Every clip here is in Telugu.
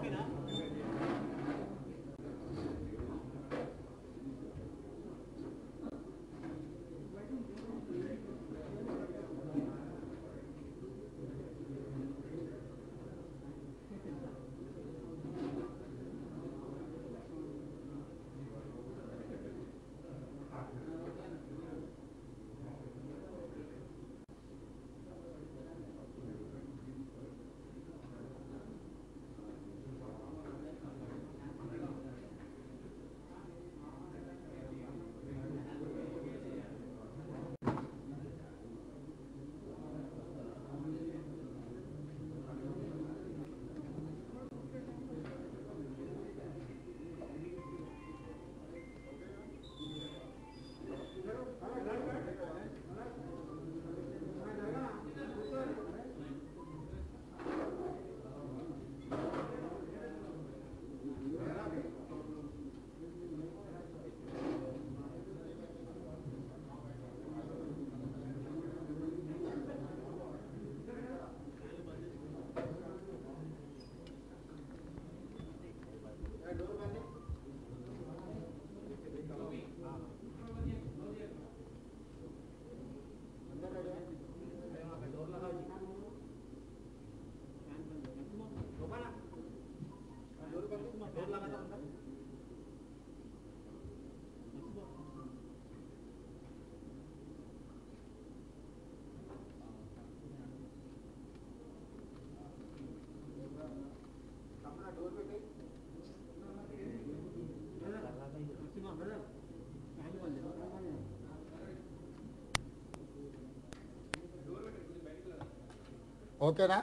ఓకేనా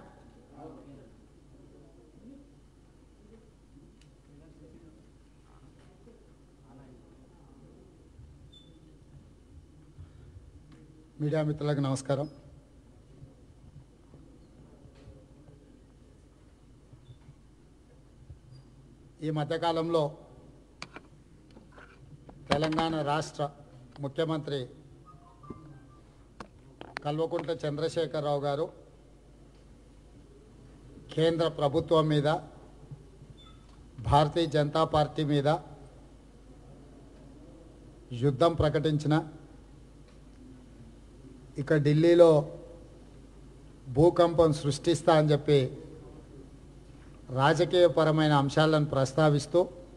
మీడియా మిత్రులకు నమస్కారం ఈ మధ్యకాలంలో తెలంగాణ రాష్ట్ర ముఖ్యమంత్రి కల్వకుంట్ల చంద్రశేఖరరావు గారు కేంద్ర ప్రభుత్వం మీద భారతీయ జనతా పార్టీ మీద యుద్ధం ప్రకటించిన ఇక ఢిల్లీలో భూకంపం సృష్టిస్తా అని చెప్పి రాజకీయపరమైన అంశాలను ప్రస్తావిస్తూ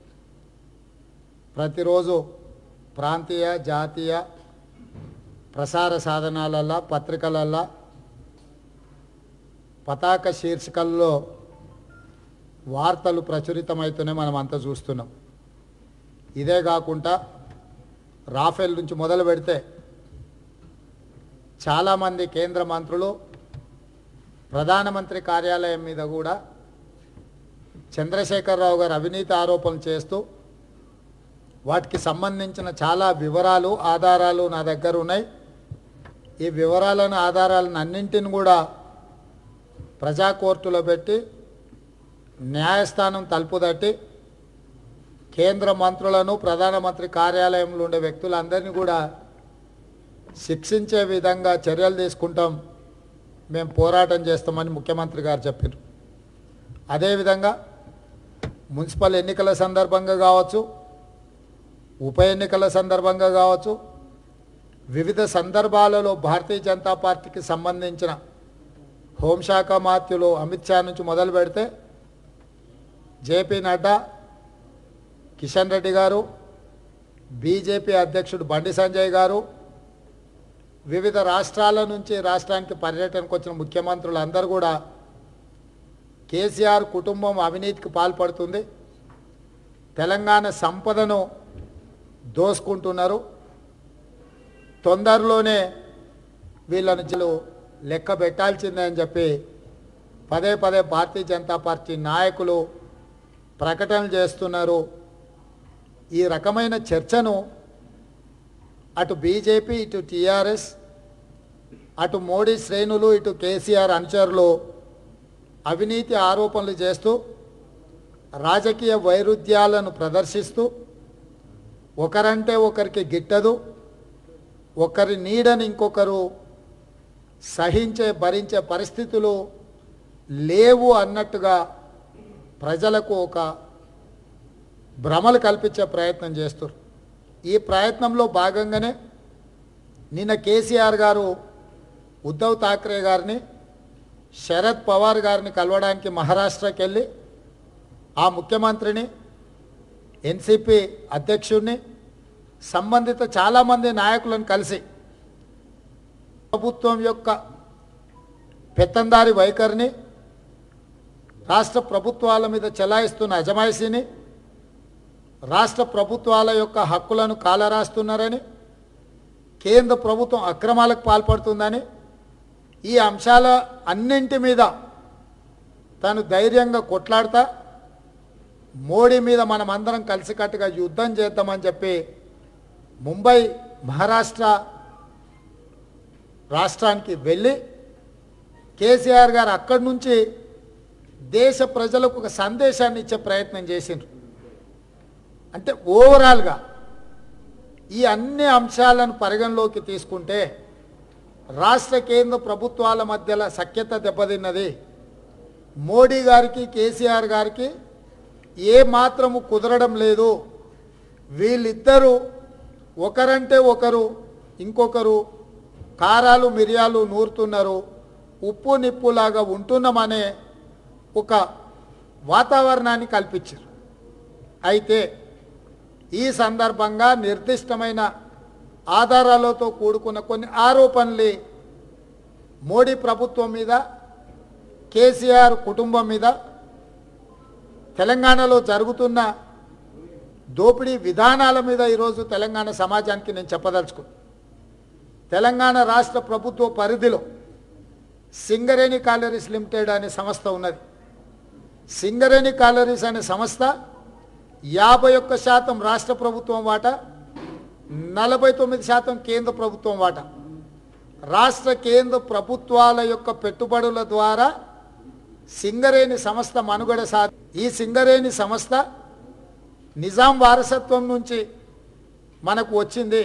ప్రతిరోజు ప్రాంతీయ జాతీయ ప్రసార సాధనాలల్లో పత్రికలల్లో పతాక శీర్షికల్లో వార్తలు ప్రచురితమవుతూనే మనం అంతా చూస్తున్నాం ఇదే కాకుండా రాఫెల్ నుంచి మొదలు పెడితే చాలామంది కేంద్ర మంత్రులు ప్రధానమంత్రి కార్యాలయం మీద కూడా చంద్రశేఖరరావు గారు అవినీతి ఆరోపణలు చేస్తూ వాటికి సంబంధించిన చాలా వివరాలు ఆధారాలు నా దగ్గర ఉన్నాయి ఈ వివరాలను ఆధారాలను అన్నింటిని కూడా ప్రజా కోర్టులో పెట్టి న్యాయస్థానం తలుపు తట్టి కేంద్ర మంత్రులను ప్రధానమంత్రి కార్యాలయంలో ఉండే వ్యక్తులందరినీ కూడా శిక్షించే విధంగా చర్యలు తీసుకుంటాం మేము పోరాటం చేస్తామని ముఖ్యమంత్రి గారు చెప్పారు అదేవిధంగా మున్సిపల్ ఎన్నికల సందర్భంగా కావచ్చు ఉప ఎన్నికల సందర్భంగా కావచ్చు వివిధ సందర్భాలలో భారతీయ జనతా పార్టీకి సంబంధించిన హోంశాఖ మాత్యులు అమిత్ షా నుంచి మొదలు పెడితే జేపీ నడ్డా కిషన్ రెడ్డి గారు బీజేపీ అధ్యక్షుడు బండి సంజయ్ గారు వివిధ రాష్ట్రాల నుంచి రాష్ట్రానికి పర్యటనకు వచ్చిన ముఖ్యమంత్రులు అందరూ కూడా కేసీఆర్ కుటుంబం అవినీతికి పాల్పడుతుంది తెలంగాణ సంపదను దోసుకుంటున్నారు తొందరలోనే వీళ్ళను జలు లెక్క పెట్టాల్సిందే అని చెప్పి పదే పదే భారతీయ జనతా పార్టీ నాయకులు ప్రకటనలు చేస్తున్నారు ఈ రకమైన చర్చను అటు బీజేపీ ఇటు టీఆర్ఎస్ అటు మోడీ శ్రేణులు ఇటు కేసీఆర్ అనుచరులు అవినీతి ఆరోపణలు చేస్తూ రాజకీయ వైరుధ్యాలను ప్రదర్శిస్తూ ఒకరంటే ఒకరికి గిట్టదు ఒకరి నీడని ఇంకొకరు సహించే భరించే పరిస్థితులు లేవు అన్నట్టుగా ప్రజలకు ఒక భ్రమలు కల్పించే ప్రయత్నం చేస్తారు ఈ ప్రయత్నంలో భాగంగానే నిన్న కేసీఆర్ గారు ఉద్ధవ్ ఠాక్రే గారిని శరద్ పవార్ గారిని కలవడానికి మహారాష్ట్రకి వెళ్ళి ఆ ముఖ్యమంత్రిని ఎన్సిపి అధ్యక్షుడిని సంబంధిత చాలామంది నాయకులను కలిసి ప్రభుత్వం యొక్క పెత్తందారి వైఖరిని రాష్ట్ర ప్రభుత్వాల మీద చెలాయిస్తున్న అజమాయిషీని రాష్ట్ర ప్రభుత్వాల యొక్క హక్కులను కాలరాస్తున్నారని కేంద్ర ప్రభుత్వం అక్రమాలకు పాల్పడుతుందని ఈ అంశాల అన్నింటి మీద తను ధైర్యంగా కొట్లాడతా మోడీ మీద మనం అందరం కలిసికట్టుగా యుద్ధం చేద్దామని చెప్పి ముంబై మహారాష్ట్ర రాష్ట్రానికి వెళ్ళి కేసీఆర్ గారు అక్కడి నుంచి దేశ ప్రజలకు ఒక సందేశాన్ని ఇచ్చే ప్రయత్నం చేసిండ్రు అంటే ఓవరాల్గా ఈ అన్ని అంశాలను పరిగణలోకి తీసుకుంటే రాష్ట్ర కేంద్ర ప్రభుత్వాల మధ్యలో సఖ్యత దెబ్బతిన్నది మోడీ గారికి కేసీఆర్ గారికి ఏ మాత్రము కుదరడం లేదు వీళ్ళిద్దరూ ఒకరంటే ఒకరు ఇంకొకరు కారాలు మిరియాలు నూరుతున్నారు ఉప్పు నిప్పులాగా ఉంటున్నామనే ఒక వాతావరణాన్ని కల్పించారు అయితే ఈ సందర్భంగా నిర్దిష్టమైన ఆధారాలతో కూడుకున్న కొన్ని ఆరోపణలు మోడీ ప్రభుత్వం మీద కేసీఆర్ కుటుంబం మీద తెలంగాణలో జరుగుతున్న దోపిడీ విధానాల మీద ఈరోజు తెలంగాణ సమాజానికి నేను చెప్పదలుచుకున్నాను తెలంగాణ రాష్ట్ర ప్రభుత్వ పరిధిలో సింగరేణి కాలరీస్ లిమిటెడ్ అనే సంస్థ ఉన్నది సింగరేణి కాలరీస్ అనే సంస్థ యాభై ఒక్క శాతం రాష్ట్ర ప్రభుత్వం వాటా నలభై తొమ్మిది శాతం కేంద్ర ప్రభుత్వం వాటా రాష్ట్ర కేంద్ర ప్రభుత్వాల యొక్క పెట్టుబడుల ద్వారా సింగరేణి సంస్థ మనుగడ సా ఈ సింగరేణి సంస్థ నిజాం వారసత్వం నుంచి మనకు వచ్చింది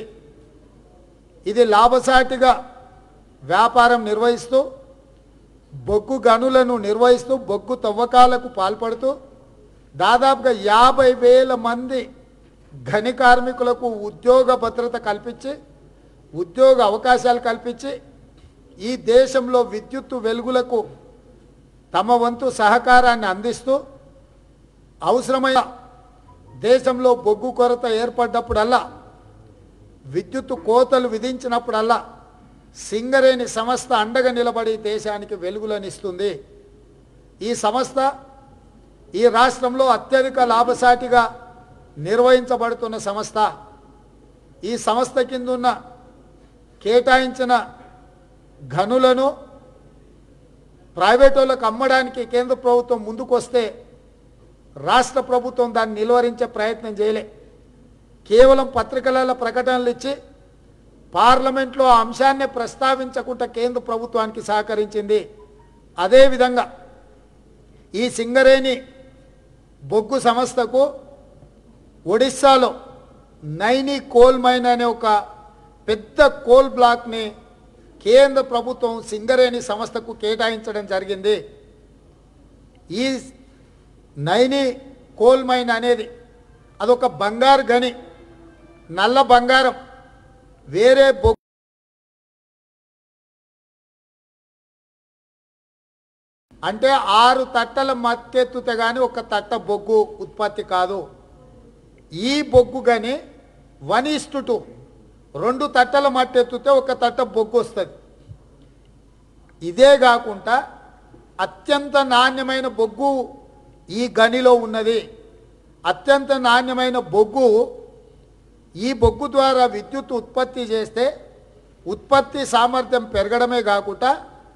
ఇది లాభసాటిగా వ్యాపారం నిర్వహిస్తూ బొగ్గు గనులను నిర్వహిస్తూ బొగ్గు తవ్వకాలకు పాల్పడుతూ దాదాపుగా యాభై వేల మంది గని కార్మికులకు ఉద్యోగ భద్రత కల్పించి ఉద్యోగ అవకాశాలు కల్పించి ఈ దేశంలో విద్యుత్తు వెలుగులకు తమ వంతు సహకారాన్ని అందిస్తూ అవసరమైన దేశంలో బొగ్గు కొరత ఏర్పడ్డప్పుడల్లా విద్యుత్తు కోతలు విధించినప్పుడల్లా సింగరేణి సంస్థ అండగా నిలబడి దేశానికి వెలుగులనిస్తుంది ఈ సంస్థ ఈ రాష్ట్రంలో అత్యధిక లాభసాటిగా నిర్వహించబడుతున్న సంస్థ ఈ సంస్థ కింద ఉన్న కేటాయించిన గనులను ప్రైవేట్ వాళ్ళకు అమ్మడానికి కేంద్ర ప్రభుత్వం ముందుకొస్తే రాష్ట్ర ప్రభుత్వం దాన్ని నిలువరించే ప్రయత్నం చేయలే కేవలం పత్రికలలో ప్రకటనలు ఇచ్చి పార్లమెంట్లో ఆ అంశాన్ని ప్రస్తావించకుండా కేంద్ర ప్రభుత్వానికి సహకరించింది అదేవిధంగా ఈ సింగరేణి బొగ్గు సంస్థకు ఒడిస్సాలో నైని కోల్ మైన్ అనే ఒక పెద్ద కోల్ బ్లాక్ని కేంద్ర ప్రభుత్వం సింగరేణి సంస్థకు కేటాయించడం జరిగింది ఈ నైని కోల్ మైన్ అనేది అదొక బంగారు గని నల్ల బంగారం వేరే బొగ్గు అంటే ఆరు తట్టల మత్తెత్తుతే కానీ ఒక తట్ట బొగ్గు ఉత్పత్తి కాదు ఈ బొగ్గు కానీ వన్ ఇస్టు టూ రెండు తట్టల మట్టెత్తుతే ఒక తట్ట బొగ్గు వస్తుంది ఇదే కాకుండా అత్యంత నాణ్యమైన బొగ్గు ఈ గనిలో ఉన్నది అత్యంత నాణ్యమైన బొగ్గు ఈ బొగ్గు ద్వారా విద్యుత్ ఉత్పత్తి చేస్తే ఉత్పత్తి సామర్థ్యం పెరగడమే కాకుండా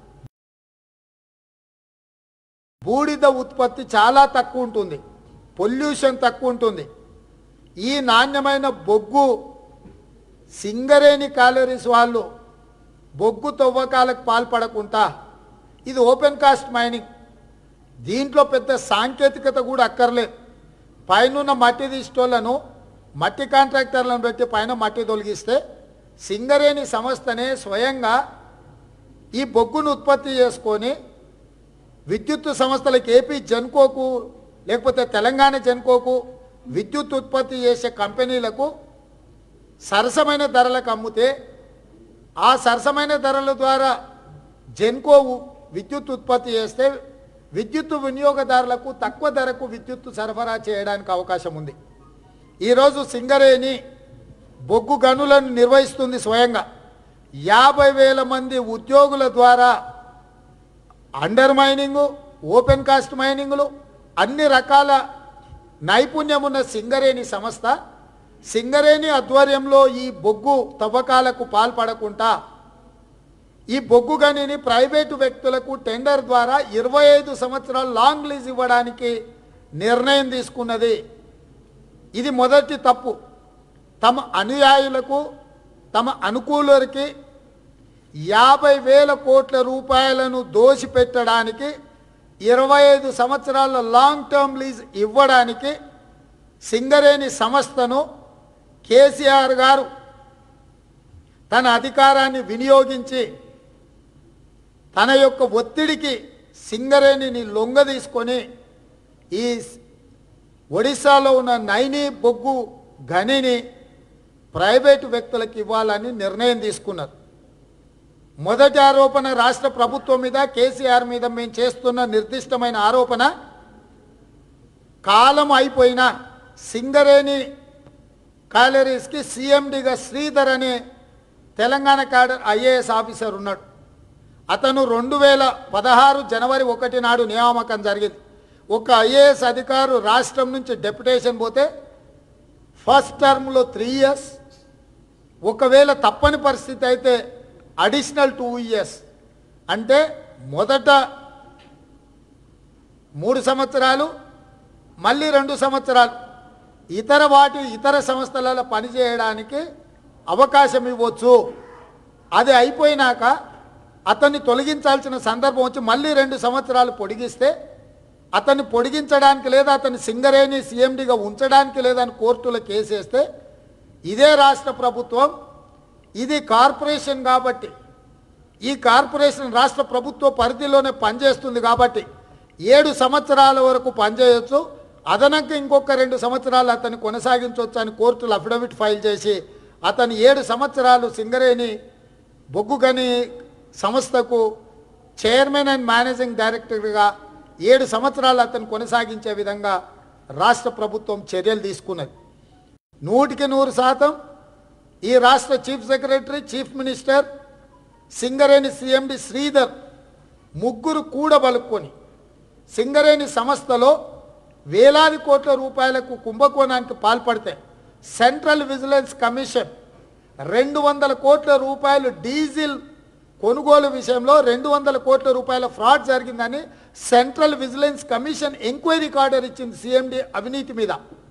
బూడిద ఉత్పత్తి చాలా తక్కువ ఉంటుంది పొల్యూషన్ తక్కువ ఉంటుంది ఈ నాణ్యమైన బొగ్గు సింగరేణి క్యాలరీస్ వాళ్ళు బొగ్గు తవ్వకాలకు పాల్పడకుండా ఇది ఓపెన్ కాస్ట్ మైనింగ్ దీంట్లో పెద్ద సాంకేతికత కూడా అక్కర్లేదు పైనున్న మట్టి తీసుకోళ్లను మట్టి కాంట్రాక్టర్లను పెట్టి పైన మట్టి తొలగిస్తే సింగరేణి సంస్థనే స్వయంగా ఈ బొగ్గును ఉత్పత్తి చేసుకొని విద్యుత్ సంస్థలకు ఏపీ జన్కోకు లేకపోతే తెలంగాణ జెన్కోకు విద్యుత్ ఉత్పత్తి చేసే కంపెనీలకు సరసమైన ధరలకు అమ్మితే ఆ సరసమైన ధరల ద్వారా జెన్కో ఉ- విద్యుత్ ఉత్పత్తి చేస్తే విద్యుత్ వినియోగదారులకు తక్కువ ధరకు విద్యుత్ సరఫరా చేయడానికి అవకాశం ఉంది ఈరోజు సింగరేణి బొగ్గు గనులను నిర్వహిస్తుంది స్వయంగా యాభై వేల మంది ఉద్యోగుల ద్వారా అండర్ మైనింగు ఓపెన్ కాస్ట్ మైనింగ్లు అన్ని రకాల నైపుణ్యం ఉన్న సింగరేణి సంస్థ సింగరేణి ఆధ్వర్యంలో ఈ బొగ్గు తవ్వకాలకు పాల్పడకుండా ఈ బొగ్గు గనిని ప్రైవేటు వ్యక్తులకు టెండర్ ద్వారా ఇరవై ఐదు సంవత్సరాలు లాంగ్ లీజ్ ఇవ్వడానికి నిర్ణయం తీసుకున్నది ఇది మొదటి తప్పు తమ అనుయాయులకు తమ అనుకూలులకి యాభై వేల కోట్ల రూపాయలను దోసిపెట్టడానికి ఇరవై ఐదు సంవత్సరాల లాంగ్ టర్మ్ లీజ్ ఇవ్వడానికి సింగరేణి సంస్థను కేసీఆర్ గారు తన అధికారాన్ని వినియోగించి తన యొక్క ఒత్తిడికి సింగరేణిని లొంగ తీసుకొని ఈ ఒడిశాలో ఉన్న నైని బొగ్గు గనిని ప్రైవేటు వ్యక్తులకు ఇవ్వాలని నిర్ణయం తీసుకున్నారు మొదటి ఆరోపణ రాష్ట్ర ప్రభుత్వం మీద కేసీఆర్ మీద మేము చేస్తున్న నిర్దిష్టమైన ఆరోపణ కాలం అయిపోయిన సింగరేణి కాలరీస్కి సీఎండిగా శ్రీధర్ అనే తెలంగాణ క్యాడర్ ఐఏఎస్ ఆఫీసర్ ఉన్నాడు అతను రెండు వేల పదహారు జనవరి ఒకటి నాడు నియామకం జరిగింది ఒక ఐఏఎస్ అధికారు రాష్ట్రం నుంచి డెప్యుటేషన్ పోతే ఫస్ట్ టర్మ్లో త్రీ ఇయర్స్ ఒకవేళ తప్పని పరిస్థితి అయితే అడిషనల్ టూ ఇయర్స్ అంటే మొదట మూడు సంవత్సరాలు మళ్ళీ రెండు సంవత్సరాలు ఇతర వాటి ఇతర సంస్థలలో పనిచేయడానికి అవకాశం ఇవ్వచ్చు అది అయిపోయినాక అతన్ని తొలగించాల్సిన సందర్భం వచ్చి మళ్ళీ రెండు సంవత్సరాలు పొడిగిస్తే అతన్ని పొడిగించడానికి లేదా అతన్ని సింగరేణి సీఎండిగా ఉంచడానికి లేదని కోర్టులో కేసేస్తే ఇదే రాష్ట్ర ప్రభుత్వం ఇది కార్పొరేషన్ కాబట్టి ఈ కార్పొరేషన్ రాష్ట్ర ప్రభుత్వ పరిధిలోనే పనిచేస్తుంది కాబట్టి ఏడు సంవత్సరాల వరకు పనిచేయొచ్చు అదనంగా ఇంకొక రెండు సంవత్సరాలు అతన్ని కొనసాగించవచ్చు అని కోర్టులో అఫిడవిట్ ఫైల్ చేసి అతను ఏడు సంవత్సరాలు సింగరేణి బొగ్గుగని సంస్థకు చైర్మన్ అండ్ మేనేజింగ్ డైరెక్టర్గా ఏడు సంవత్సరాలు అతను కొనసాగించే విధంగా రాష్ట్ర ప్రభుత్వం చర్యలు తీసుకున్నది నూటికి నూరు శాతం ఈ రాష్ట్ర chief secretary chief minister Singareni CMD Sridhar ముగ్గురు కూడబలుక్కొని సింగరేణి సంస్థలో వేలాది కోట్ల రూపాయలకు కుంభకోణానికి పాల్పడితే సెంట్రల్ విజిలెన్స్ కమిషన్ రెండు వందల కోట్ల రూపాయలు డీజిల్ కొనుగోలు విషయంలో రెండు వందల కోట్ల రూపాయల ఫ్రాడ్ జరిగిందని central vigilance commission enquiry order ఇచ్చింది సిఎండి అవినీతి మీద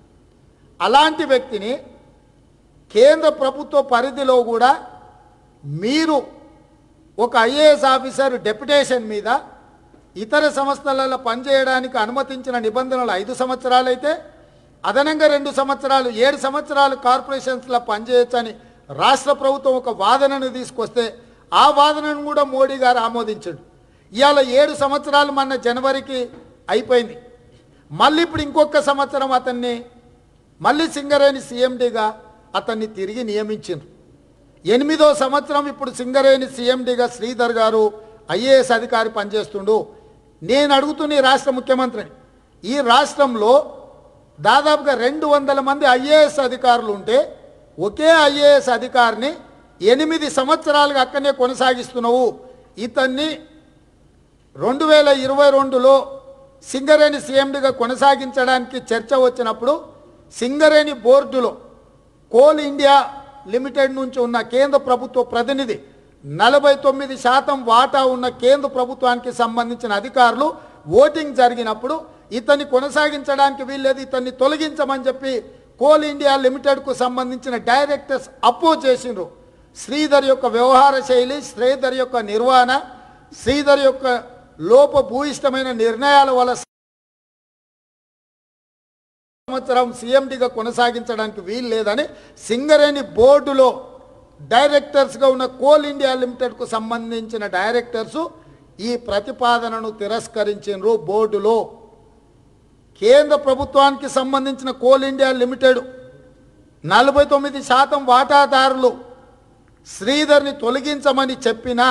అలాంటి వ్యక్తిని కేంద్ర ప్రభుత్వ పరిధిలో కూడా మీరు ఒక ఐఏఎస్ ఆఫీసర్ డెప్యుటేషన్ మీద ఇతర సంస్థలలో పనిచేయడానికి అనుమతించిన నిబంధనలు ఐదు సంవత్సరాలైతే అదనంగా రెండు సంవత్సరాలు ఏడు సంవత్సరాలు కార్పొరేషన్స్లో పనిచేయొచ్చని రాష్ట్ర ప్రభుత్వం ఒక వాదనను తీసుకొస్తే ఆ వాదనను కూడా మోడీ గారు ఆమోదించాడు ఇవాళ ఏడు సంవత్సరాలు మన జనవరికి అయిపోయింది మళ్ళీ ఇప్పుడు ఇంకొక సంవత్సరం అతన్ని మళ్ళీ సింగరేణి సీఎండిగా అతన్ని తిరిగి నియమించిండ్రు ఎనిమిదో సంవత్సరం ఇప్పుడు సింగరేణి సీఎండిగా శ్రీధర్ గారు ఐఏఎస్ అధికారి పనిచేస్తుండు నేను అడుగుతున్న ఈ రాష్ట్ర ముఖ్యమంత్రిని ఈ రాష్ట్రంలో దాదాపుగా రెండు వందల మంది ఐఏఎస్ అధికారులు ఉంటే ఒకే ఐఏఎస్ అధికారిని ఎనిమిది సంవత్సరాలుగా అక్కడనే కొనసాగిస్తున్నావు ఇతన్ని రెండు వేల ఇరవై రెండులో సింగరేణి సీఎండిగా కొనసాగించడానికి చర్చ వచ్చినప్పుడు సింగరేణి బోర్డులో కోల్ ఇండియా లిమిటెడ్ నుంచి ఉన్న కేంద్ర ప్రభుత్వ ప్రతినిధి నలభై తొమ్మిది శాతం వాటా ఉన్న కేంద్ర ప్రభుత్వానికి సంబంధించిన అధికారులు ఓటింగ్ జరిగినప్పుడు ఇతన్ని కొనసాగించడానికి వీల్లేదు ఇతన్ని తొలగించమని చెప్పి కోల్ ఇండియా లిమిటెడ్కు సంబంధించిన డైరెక్టర్స్ అపోజ్ చేసిండ్రు శ్రీధర్ యొక్క వ్యవహార శైలి శ్రీధర్ యొక్క నిర్వహణ శ్రీధర్ యొక్క లోపభూయిష్టమైన నిర్ణయాల వల్ల సంవత్సరం సీఎండిగా కొనసాగించడానికి వీలు లేదని సింగరేణి బోర్డులో డైరెక్టర్స్గా ఉన్న కోల్ ఇండియా లిమిటెడ్కు సంబంధించిన డైరెక్టర్సు ఈ ప్రతిపాదనను తిరస్కరించినరు బోర్డులో కేంద్ర ప్రభుత్వానికి సంబంధించిన కోల్ ఇండియా లిమిటెడ్ నలభై తొమ్మిది శాతం వాటాదారులు శ్రీధర్ని తొలగించమని చెప్పినా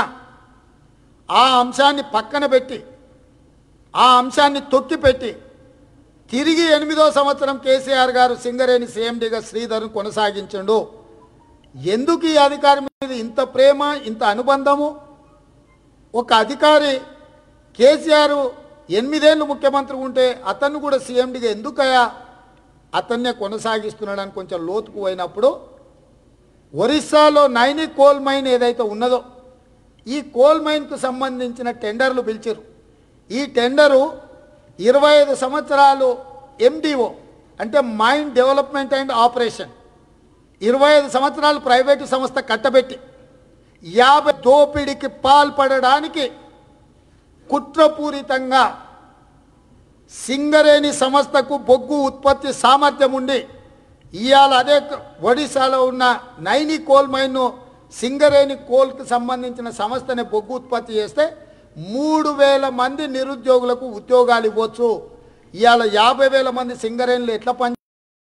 ఆ అంశాన్ని పక్కన పెట్టి ఆ అంశాన్ని తొక్కిపెట్టి తిరిగి ఎనిమిదో సంవత్సరం కేసీఆర్ గారు సింగరేణి సీఎండిగా శ్రీధర్ను కొనసాగించండు ఎందుకు ఈ అధికారి మీద ఇంత ప్రేమ ఇంత అనుబంధము ఒక అధికారి కేసీఆర్ ఎనిమిదేళ్ళు ముఖ్యమంత్రి ఉంటే అతన్ని కూడా సీఎండిగా ఎందుకయా అతన్నే కొనసాగిస్తున్నాడని కొంచెం లోతుకు పోయినప్పుడు ఒరిస్సాలో నైని కోల్ మైన్ ఏదైతే ఉన్నదో ఈ కోల్ మైన్కు సంబంధించిన టెండర్లు పిలిచారు ఈ టెండరు ఇరవై ఐదు సంవత్సరాలు ఎండిఓ అంటే మైన్ డెవలప్మెంట్ అండ్ ఆపరేషన్ ఇరవై ఐదు సంవత్సరాలు ప్రైవేటు సంస్థ కట్టబెట్టి యాభై దోపిడీకి పాల్పడడానికి కుట్రపూరితంగా సింగరేణి సంస్థకు బొగ్గు ఉత్పత్తి సామర్థ్యం ఉండి ఇవాళ అదే క- ఒడిశాలో ఉన్న నైని కోల్ మైన్ను సింగరేణి కోల్కి సంబంధించిన సంస్థని బొగ్గు ఉత్పత్తి చేస్తే మూడు వేల మంది నిరుద్యోగులకు ఉద్యోగాలు ఇవ్వచ్చు ఇవాళ యాభై వేల మంది సింగరేణిలు ఎట్లా పని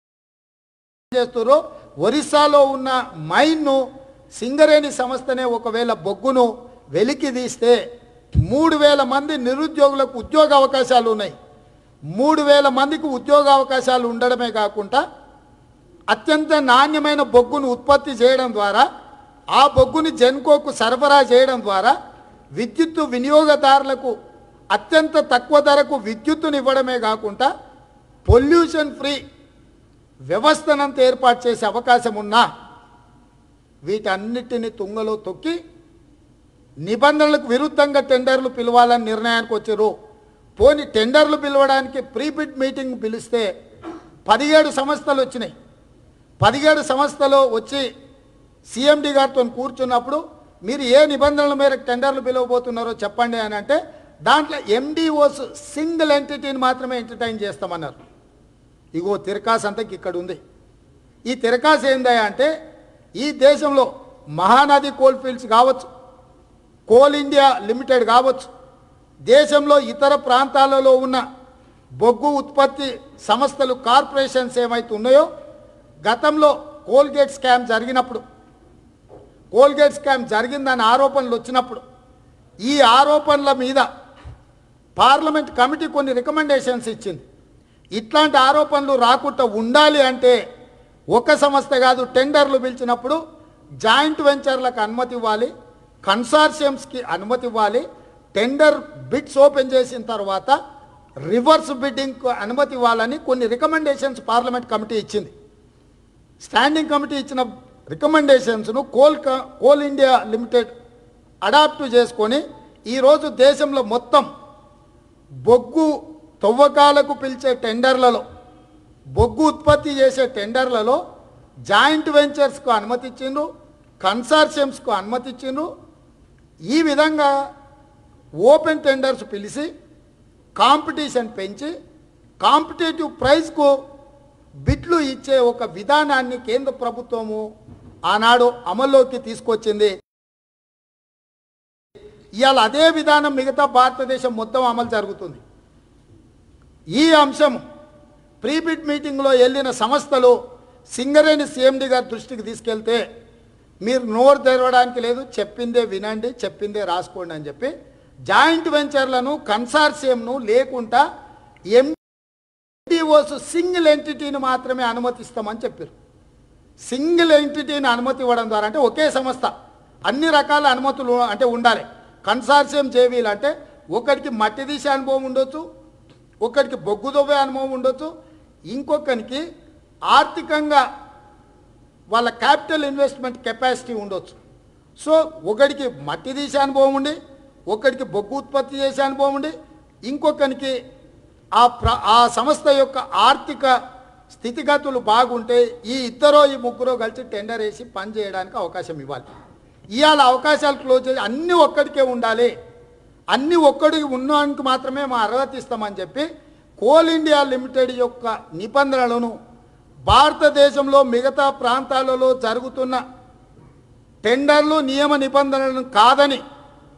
చేస్తారో ఒరిస్సాలో ఉన్న మైన్ను సింగరేణి సంస్థనే ఒకవేళ బొగ్గును వెలికి తీస్తే మూడు వేల మంది నిరుద్యోగులకు ఉద్యోగ అవకాశాలు ఉన్నాయి మూడు వేల మందికి ఉద్యోగ అవకాశాలు ఉండడమే కాకుండా అత్యంత నాణ్యమైన బొగ్గును ఉత్పత్తి చేయడం ద్వారా ఆ బొగ్గుని జెన్కోకు సరఫరా చేయడం ద్వారా విద్యుత్తు వినియోగదారులకు అత్యంత తక్కువ ధరకు విద్యుత్తుని ఇవ్వడమే కాకుండా పొల్యూషన్ ఫ్రీ వ్యవస్థనంతా ఏర్పాటు చేసే అవకాశం ఉన్నా వీటన్నిటిని తుంగలో తొక్కి నిబంధనలకు విరుద్ధంగా టెండర్లు పిలవాలని నిర్ణయానికి వచ్చారు పోని టెండర్లు పిలవడానికి ప్రీబిడ్ మీటింగ్ పిలిస్తే పదిహేడు సంస్థలు వచ్చినాయి పదిహేడు సంస్థలు వచ్చి సిఎండి గారితో కూర్చున్నప్పుడు మీరు ఏ నిబంధనల మేరకు టెండర్లు పిలవబోతున్నారో చెప్పండి అని అంటే దాంట్లో ఎండిఓస్ సింగిల్ ఎంటిటీని మాత్రమే ఎంటర్టైన్ చేస్తామన్నారు ఇగో తిరకాస్ అంతకి ఇక్కడ ఉంది ఈ తిరకాస్ ఏందయ్యా అంటే ఈ దేశంలో మహానది కోల్ ఫీల్డ్స్ కావచ్చు కోల్ ఇండియా లిమిటెడ్ కావచ్చు దేశంలో ఇతర ప్రాంతాలలో ఉన్న బొగ్గు ఉత్పత్తి సంస్థలు కార్పొరేషన్స్ ఏమైతే ఉన్నాయో గతంలో కోల్గేట్ స్కామ్ జరిగినప్పుడు కోల్గేట్ స్కామ్ జరిగిందని ఆరోపణలు వచ్చినప్పుడు ఈ ఆరోపణల మీద పార్లమెంట్ కమిటీ కొన్ని రికమెండేషన్స్ ఇచ్చింది ఇట్లాంటి ఆరోపణలు రాకుండా ఉండాలి అంటే ఒక సంస్థ కాదు టెండర్లు పిలిచినప్పుడు జాయింట్ వెంచర్లకు అనుమతి ఇవ్వాలి కన్సార్షియమ్స్కి అనుమతి ఇవ్వాలి టెండర్ బిడ్స్ ఓపెన్ చేసిన తర్వాత రివర్స్ బిడ్డింగ్కు అనుమతి ఇవ్వాలని కొన్ని రికమెండేషన్స్ పార్లమెంట్ కమిటీ ఇచ్చింది స్టాండింగ్ కమిటీ ఇచ్చిన రికమెండేషన్స్ను కోల్ క- కోల్ ఇండియా లిమిటెడ్ అడాప్ట్ చేసుకొని ఈరోజు దేశంలో మొత్తం బొగ్గు తవ్వకాలకు పిలిచే టెండర్లలో బొగ్గు ఉత్పత్తి చేసే టెండర్లలో జాయింట్ వెంచర్స్కు అనుమతి ఇచ్చిండ్రు కన్సార్షియమ్స్కు అనుమతి ఇచ్చిండ్రు ఈ విధంగా ఓపెన్ టెండర్స్ పిలిచి కాంపిటీషన్ పెంచి కాంపిటేటివ్ ప్రైస్కు బిట్లు ఇచ్చే ఒక విధానాన్ని కేంద్ర ప్రభుత్వము ఆనాడు అమల్లోకి తీసుకొచ్చింది ఇవాళ అదే విధానం మిగతా భారతదేశం మొత్తం అమలు జరుగుతుంది ఈ అంశం ప్రీబిడ్ మీటింగ్లో వెళ్ళిన సంస్థలు సింగరేణి సీఎండి గారి దృష్టికి తీసుకెళ్తే మీరు నోరు తెరవడానికి లేదు చెప్పిందే వినండి చెప్పిందే రాసుకోండి అని చెప్పి జాయింట్ వెంచర్లను కన్సార్షియంను లేకుండా ఎండిఓస్ సింగిల్ ఎంటిటీని మాత్రమే అనుమతిస్తామని చెప్పారు సింగిల్ ఎంటిటీని అనుమతి ఇవ్వడం ద్వారా అంటే ఒకే సంస్థ అన్ని రకాల అనుమతులు అంటే ఉండాలి కన్సార్షియం జేవీలు అంటే ఒకరికి మట్టి తీసే అనుభవం ఉండొచ్చు ఒకరికి బొగ్గు దొవ్వే అనుభవం ఉండొచ్చు ఇంకొకరికి ఆర్థికంగా వాళ్ళ క్యాపిటల్ ఇన్వెస్ట్మెంట్ కెపాసిటీ ఉండొచ్చు సో ఒకడికి మట్టి తీసే అనుభవం ఉండి ఒకడికి బొగ్గు ఉత్పత్తి చేసే అనుభవం ఉండి ఇంకొకరికి ఆ ప్ర ఆ సంస్థ యొక్క ఆర్థిక స్థితిగతులు బాగుంటే ఈ ఇద్దరో ఈ ముగ్గురో కలిసి టెండర్ వేసి పని చేయడానికి అవకాశం ఇవ్వాలి ఇవాళ అవకాశాలు క్లోజ్ చేసి అన్నీ ఒక్కడికే ఉండాలి అన్నీ ఒక్కడికి ఉన్నానికి మాత్రమే మా అర్హత ఇస్తామని చెప్పి కోల్ ఇండియా లిమిటెడ్ యొక్క నిబంధనలను భారతదేశంలో మిగతా ప్రాంతాలలో జరుగుతున్న టెండర్లు నియమ నిబంధనలను కాదని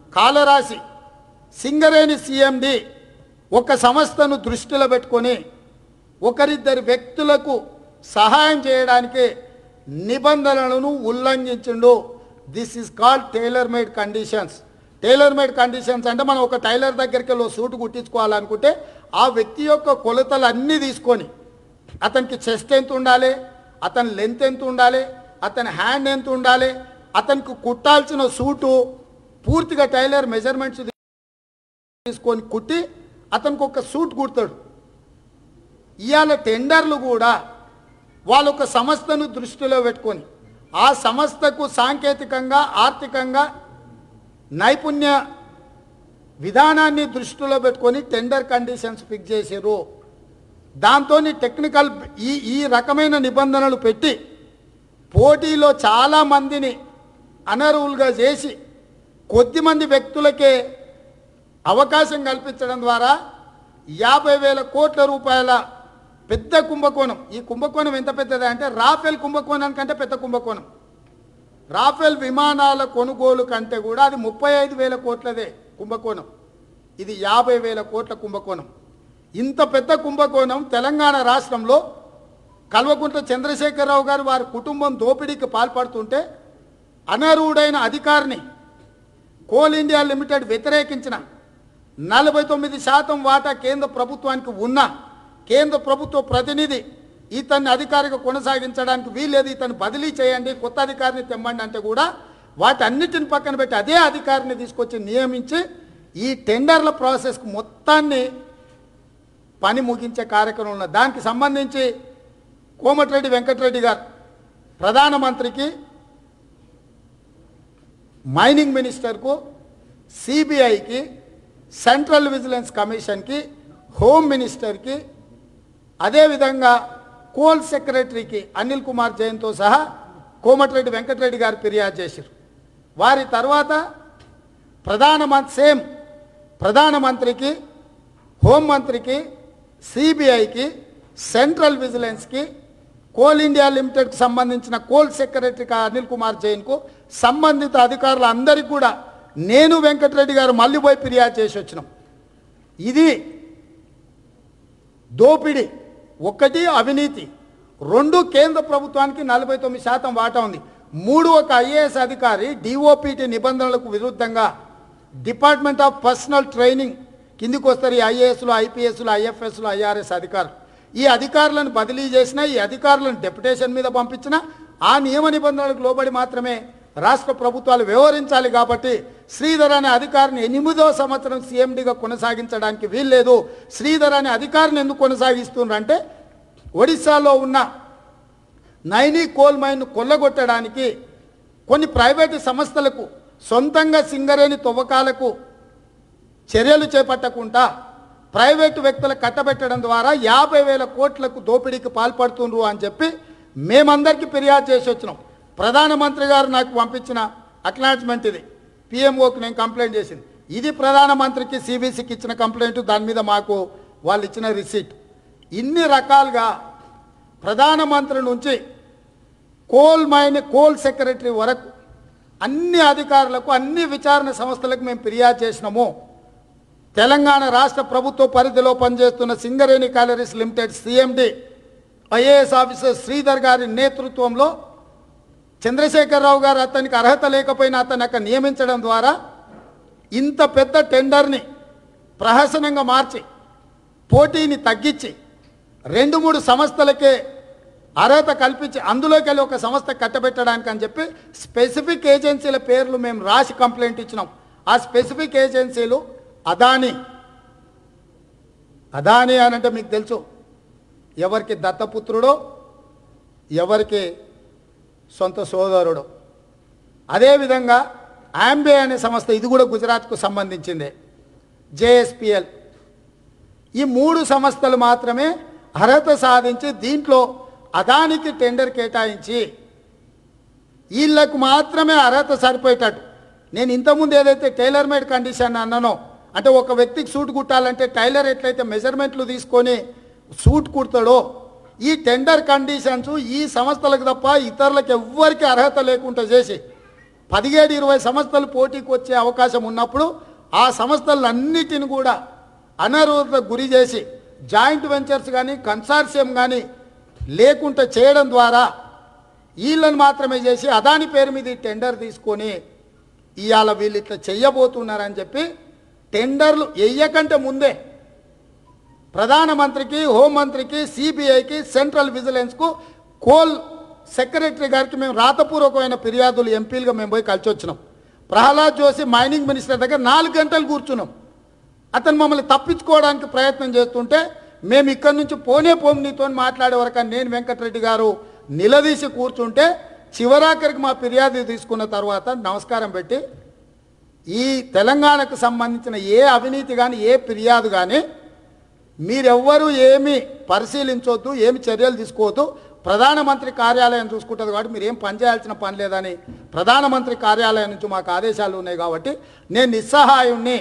కాలరాసి సింగరేణి సిఎండి ఒక సంస్థను దృష్టిలో పెట్టుకొని ఒకరిద్దరు వ్యక్తులకు సహాయం చేయడానికి నిబంధనలను ఉల్లంఘించిండు this is called tailor made conditions tailor made conditions అంటే మనం ఒక టైలర్ దగ్గరికి వెళ్ళి ఓ సూట్ కుట్టించుకోవాలనుకుంటే ఆ వ్యక్తి యొక్క కొలతలు అన్నీ తీసుకొని అతనికి చెస్ట్ ఎంత ఉండాలి అతని లెంత్ ఎంత ఉండాలి అతని హ్యాండ్ ఎంత ఉండాలి అతనికి కుట్టాల్సిన సూటు పూర్తిగా టైలర్ మెజర్మెంట్స్ తీసుకొని కుట్టి అతనికి ఒక సూట్ కుడతాడు ఇవాళ టెండర్లు కూడా వాళ్ళ ఒక సంస్థను దృష్టిలో పెట్టుకొని ఆ సంస్థకు సాంకేతికంగా ఆర్థికంగా నైపుణ్య విధానాన్ని దృష్టిలో పెట్టుకొని టెండర్ కండిషన్స్ ఫిక్స్ చేసారు దాంతో టెక్నికల్ ఈ ఈ రకమైన నిబంధనలు పెట్టి పోటీలో చాలా మందిని అనర్హులుగా చేసి కొద్దిమంది వ్యక్తులకే అవకాశం కల్పించడం ద్వారా యాభై వేల కోట్ల రూపాయల పెద్ద కుంభకోణం ఈ కుంభకోణం ఎంత పెద్దది అంటే రాఫెల్ కుంభకోణం కంటే పెద్ద కుంభకోణం రాఫెల్ విమానాల కొనుగోలు కంటే కూడా అది ముప్పై ఐదు వేల కోట్లదే కుంభకోణం ఇది యాభై వేల కోట్ల కుంభకోణం ఇంత పెద్ద కుంభకోణం తెలంగాణ రాష్ట్రంలో కల్వకుంట్ల చంద్రశేఖరరావు గారు వారి కుటుంబం దోపిడీకి పాల్పడుతుంటే అనర్హుడైన అధికారిని కోల్ ఇండియా లిమిటెడ్ వ్యతిరేకించిన నలభై తొమ్మిది శాతం వాటా కేంద్ర ప్రభుత్వానికి ఉన్న కేంద్ర ప్రభుత్వ ప్రతినిధి ఇతన్ని అధికారిగా కొనసాగించడానికి వీల్లేదు ఇతను బదిలీ చేయండి కొత్త అధికారిని తెమ్మండి అంటే కూడా వాటన్నిటిని పక్కన పెట్టి అదే అధికారిని తీసుకొచ్చి నియమించి ఈ టెండర్ల ప్రాసెస్కు మొత్తాన్ని పని ముగించే కార్యక్రమం ఉన్నది దానికి సంబంధించి కోమటిరెడ్డి వెంకటరెడ్డి గారు ప్రధానమంత్రికి మైనింగ్ మినిస్టర్కు సిబిఐకి సెంట్రల్ విజిలెన్స్ కమిషన్కి హోమ్ మినిస్టర్కి అదేవిధంగా కోల్ సెక్రటరీకి అనిల్ కుమార్ జైన్తో సహా కోమటిరెడ్డి వెంకటరెడ్డి గారు ఫిర్యాదు చేశారు వారి తర్వాత ప్రధానమంత్రి సేమ్ ప్రధానమంత్రికి హోంమంత్రికి సిబిఐకి సెంట్రల్ విజిలెన్స్కి కోల్ ఇండియా లిమిటెడ్కి సంబంధించిన కోల్ సెక్రటరీకి అనిల్ కుమార్ జైన్కు సంబంధిత అధికారులు అందరికీ కూడా నేను వెంకటరెడ్డి గారు మళ్ళీ పోయి ఫిర్యాదు చేసి వచ్చినాం ఇది దోపిడీ ఒకటి అవినీతి రెండు కేంద్ర ప్రభుత్వానికి నలభై తొమ్మిది శాతం వాటా ఉంది మూడు ఒక ఐఏఎస్ అధికారి డిఓపిటి నిబంధనలకు విరుద్ధంగా డిపార్ట్మెంట్ ఆఫ్ పర్సనల్ ట్రైనింగ్ కిందికి వస్తారు ఈ ఐఏఎస్లు ఐపీఎస్లు ఐఎఫ్ఎస్లు ఐఆర్ఎస్ అధికారులు ఈ అధికారులను బదిలీ చేసిన ఈ అధికారులను డెప్యుటేషన్ మీద పంపించిన ఆ నియమ నిబంధనలకు లోబడి మాత్రమే రాష్ట్ర ప్రభుత్వాలు వ్యవహరించాలి కాబట్టి శ్రీధర్ అనే అధికారిని ఎనిమిదో సంవత్సరం సీఎండిగా కొనసాగించడానికి వీల్లేదు శ్రీధర్ అనే అధికారిని ఎందుకు కొనసాగిస్తున్నారంటే ఒడిశాలో ఉన్న నైనీ కోల్ మైన్ కొల్లగొట్టడానికి కొన్ని ప్రైవేటు సంస్థలకు సొంతంగా సింగరేణి తవ్వకాలకు చర్యలు చేపట్టకుండా ప్రైవేటు వ్యక్తుల కట్టబెట్టడం ద్వారా యాభై వేల కోట్లకు దోపిడీకి పాల్పడుతుండ్రు అని చెప్పి మేమందరికీ ఫిర్యాదు చేసి వచ్చినాం ప్రధానమంత్రి గారు నాకు పంపించిన అక్నాలజ్మెంట్ ఇది పిఎంఓకి నేను కంప్లైంట్ చేసింది ఇది ప్రధానమంత్రికి సిబిసికి ఇచ్చిన కంప్లైంట్ దాని మీద మాకు వాళ్ళు ఇచ్చిన రిసీట్ ఇన్ని రకాలుగా ప్రధానమంత్రి నుంచి కోల్ మైన్ కోల్ సెక్రటరీ వరకు అన్ని అధికారులకు అన్ని విచారణ సంస్థలకు మేము ఫిర్యాదు చేసినాము తెలంగాణ రాష్ట్ర ప్రభుత్వ పరిధిలో పనిచేస్తున్న Singareni collieries limited CMD IAS officer Sridhar గారి నేతృత్వంలో చంద్రశేఖరరావు గారు అతనికి అర్హత లేకపోయినా అతను అక్కడ నియమించడం ద్వారా ఇంత పెద్ద టెండర్ని ప్రహసనంగా మార్చి పోటీని తగ్గించి రెండు మూడు సంస్థలకే అర్హత కల్పించి అందులోకి వెళ్ళి ఒక సంస్థ కట్టబెట్టడానికి అని చెప్పి స్పెసిఫిక్ ఏజెన్సీల పేర్లు మేము రాసి కంప్లైంట్ ఇచ్చినాం ఆ స్పెసిఫిక్ ఏజెన్సీలు అదాని అదాని అని అంటే మీకు తెలుసు ఎవరికి దత్తపుత్రుడో ఎవరికి సొంత సోదరుడు అదేవిధంగా ఆంబే అనే సంస్థ ఇది కూడా గుజరాత్కు సంబంధించిందే జేఎస్పిఎల్ ఈ మూడు సంస్థలు మాత్రమే అర్హత సాధించి దీంట్లో అదానికి టెండర్ కేటాయించి వీళ్ళకు మాత్రమే అర్హత సరిపోయేటట్టు నేను ఇంతకుముందు ఏదైతే టైలర్ మేడ్ కండిషన్ అన్నానో అంటే ఒక వ్యక్తికి సూట్ కుట్టాలంటే టైలర్ ఎట్లయితే మెజర్మెంట్లు తీసుకొని సూట్ కుడతాడో ఈ టెండర్ కండిషన్స్ ఈ సంస్థలకు తప్ప ఇతరులకు ఎవ్వరికి అర్హత లేకుండా చేసి పదిహేడు ఇరవై సంస్థలు పోటీకి వచ్చే అవకాశం ఉన్నప్పుడు ఆ సంస్థలన్నిటిని కూడా అనర్హతకు గురి చేసి జాయింట్ వెంచర్స్ కానీ కన్సార్షియం కానీ లేకుండా చేయడం ద్వారా వీళ్ళని మాత్రమే చేసి అదాని పేరు మీద ఈ టెండర్ తీసుకొని ఇవాళ వీళ్ళు ఇట్లా చెయ్యబోతున్నారని చెప్పి టెండర్లు వెయ్యకంటే ముందే ప్రధానమంత్రికి హోంమంత్రికి సిబిఐకి సెంట్రల్ విజిలెన్స్కు కోల్ సెక్రటరీ గారికి మేము రాతపూర్వకమైన ఫిర్యాదులు ఎంపీలుగా మేము పోయి కలిసి వచ్చినాం ప్రహ్లాద్ జోషి మైనింగ్ మినిస్టర్ దగ్గర నాలుగు గంటలు కూర్చున్నాం అతను మమ్మల్ని తప్పించుకోవడానికి ప్రయత్నం చేస్తుంటే మేము ఇక్కడి నుంచి పోనే పోము నీతో మాట్లాడే వరకు నేను వెంకటరెడ్డి గారు నిలదీసి కూర్చుంటే చివరాఖరికి మా ఫిర్యాదు తీసుకున్న తర్వాత నమస్కారం పెట్టి ఈ తెలంగాణకు సంబంధించిన ఏ అవినీతి కానీ ఏ ఫిర్యాదు కానీ మీరెవ్వరూ ఏమి పరిశీలించొద్దు ఏమి చర్యలు తీసుకోవద్దు ప్రధానమంత్రి కార్యాలయం చూసుకుంటుంది కాబట్టి మీరు ఏం పని చేయాల్సిన పని లేదని ప్రధానమంత్రి కార్యాలయం నుంచి మాకు ఆదేశాలు ఉన్నాయి కాబట్టి నేను నిస్సహాయుణ్ణి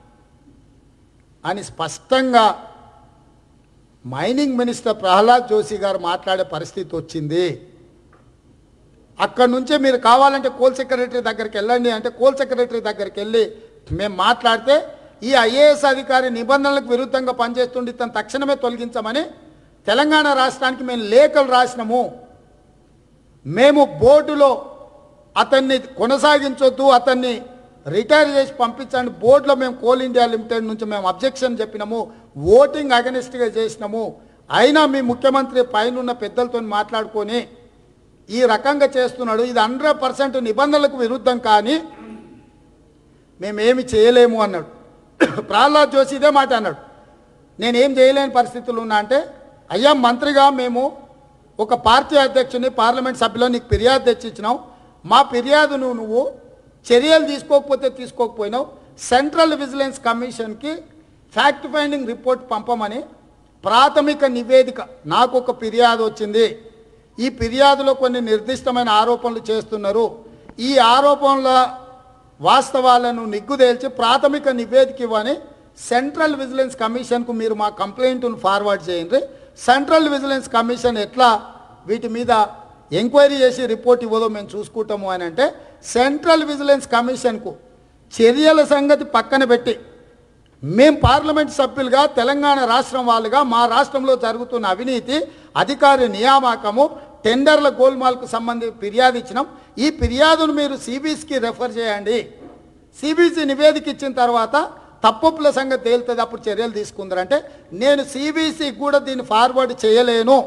అని స్పష్టంగా మైనింగ్ మినిస్టర్ ప్రహ్లాద్ జోషి గారు మాట్లాడే పరిస్థితి వచ్చింది అక్కడి నుంచే మీరు కావాలంటే కోల్ సెక్రటరీ దగ్గరికి వెళ్ళండి అంటే కోల్ సెక్రటరీ దగ్గరికి వెళ్ళి మేము మాట్లాడితే ఈ ఐఏఎస్ అధికారి నిబంధనలకు విరుద్ధంగా పనిచేస్తుండి తను తక్షణమే తొలగించమని తెలంగాణ రాష్ట్రానికి మేము లేఖలు రాసినాము మేము బోర్డులో అతన్ని కొనసాగించొద్దు అతన్ని రిటైర్ చేసి పంపించండి బోర్డులో మేము కోల్ ఇండియా లిమిటెడ్ నుంచి మేము అబ్జెక్షన్ చెప్పినాము ఓటింగ్ అగనిస్ట్గా చేసినాము అయినా మీ ముఖ్యమంత్రి పైన పెద్దలతో మాట్లాడుకొని ఈ రకంగా చేస్తున్నాడు ఇది హండ్రెడ్ పర్సెంట్ నిబంధనలకు విరుద్ధం కానీ మేమేమి చేయలేము అన్నాడు ప్రహ్లాద్ జోషి ఇదే మాట అన్నాడు నేనేం చేయలేని పరిస్థితులు ఉన్నా అంటే అయ్యా మంత్రిగా మేము ఒక పార్టీ అధ్యక్షుని పార్లమెంట్ సభ్యులో నీకు ఫిర్యాదు తెచ్చిచ్చినాం మా ఫిర్యాదును నువ్వు చర్యలు తీసుకోకపోతే తీసుకోకపోయినావు సెంట్రల్ విజిలెన్స్ కమిషన్కి ఫ్యాక్ట్ ఫైండింగ్ రిపోర్ట్ పంపమని ప్రాథమిక నివేదిక నాకు ఒక ఫిర్యాదు వచ్చింది ఈ ఫిర్యాదులో కొన్ని నిర్దిష్టమైన ఆరోపణలు చేస్తున్నారు ఈ ఆరోపణల వాస్తవాలను నిగ్గుదేల్చి ప్రాథమిక నివేదిక ఇవ్వని సెంట్రల్ విజిలెన్స్ కమిషన్కు మీరు మా కంప్లైంట్ను ఫార్వర్డ్ చేయండి సెంట్రల్ విజిలెన్స్ కమిషన్ ఎట్లా వీటి మీద ఎంక్వైరీ చేసి రిపోర్ట్ ఇవ్వదో మేము చూసుకుంటాము అని అంటే సెంట్రల్ విజిలెన్స్ కమిషన్కు చర్యల సంగతి పక్కన పెట్టి మేం పార్లమెంట్ సభ్యులుగా తెలంగాణ రాష్ట్రం వాళ్ళుగా మా రాష్ట్రంలో జరుగుతున్న అవినీతి అధికారి నియామకము టెండర్ల గోల్మాల్కు సంబంధించి ఫిర్యాదు ఇచ్చినాం ఈ ఫిర్యాదును మీరు సిబిసికి రెఫర్ చేయండి సిబిసి నివేదిక ఇచ్చిన తర్వాత తప్పుల సంగతి తేలుతుంది అప్పుడు చర్యలు తీసుకుందరంటే నేను సిబిసి కూడా దీన్ని ఫార్వర్డ్ చేయలేను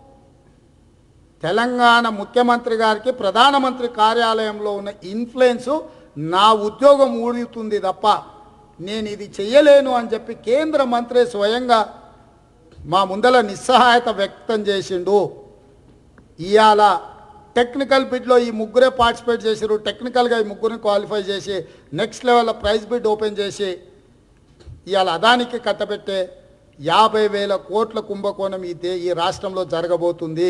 తెలంగాణ ముఖ్యమంత్రి గారికి ప్రధానమంత్రి కార్యాలయంలో ఉన్న ఇన్ఫ్లుయెన్స్ నా ఉద్యోగం ఊడుతుంది తప్ప నేను ఇది చెయ్యలేను అని చెప్పి కేంద్ర మంత్రి స్వయంగా మా ముందల నిస్సహాయత వ్యక్తం చేసిండు ఇవాళ టెక్నికల్ బిడ్లో ఈ ముగ్గురే పార్టిసిపేట్ చేసారు టెక్నికల్గా ఈ ముగ్గురిని క్వాలిఫై చేసి నెక్స్ట్ లెవెల్లో ప్రైజ్ బిడ్ ఓపెన్ చేసి ఇవాళ అదానికి కట్టబెట్టే యాభై వేల కోట్ల కుంభకోణం ఈ దే ఈ రాష్ట్రంలో జరగబోతుంది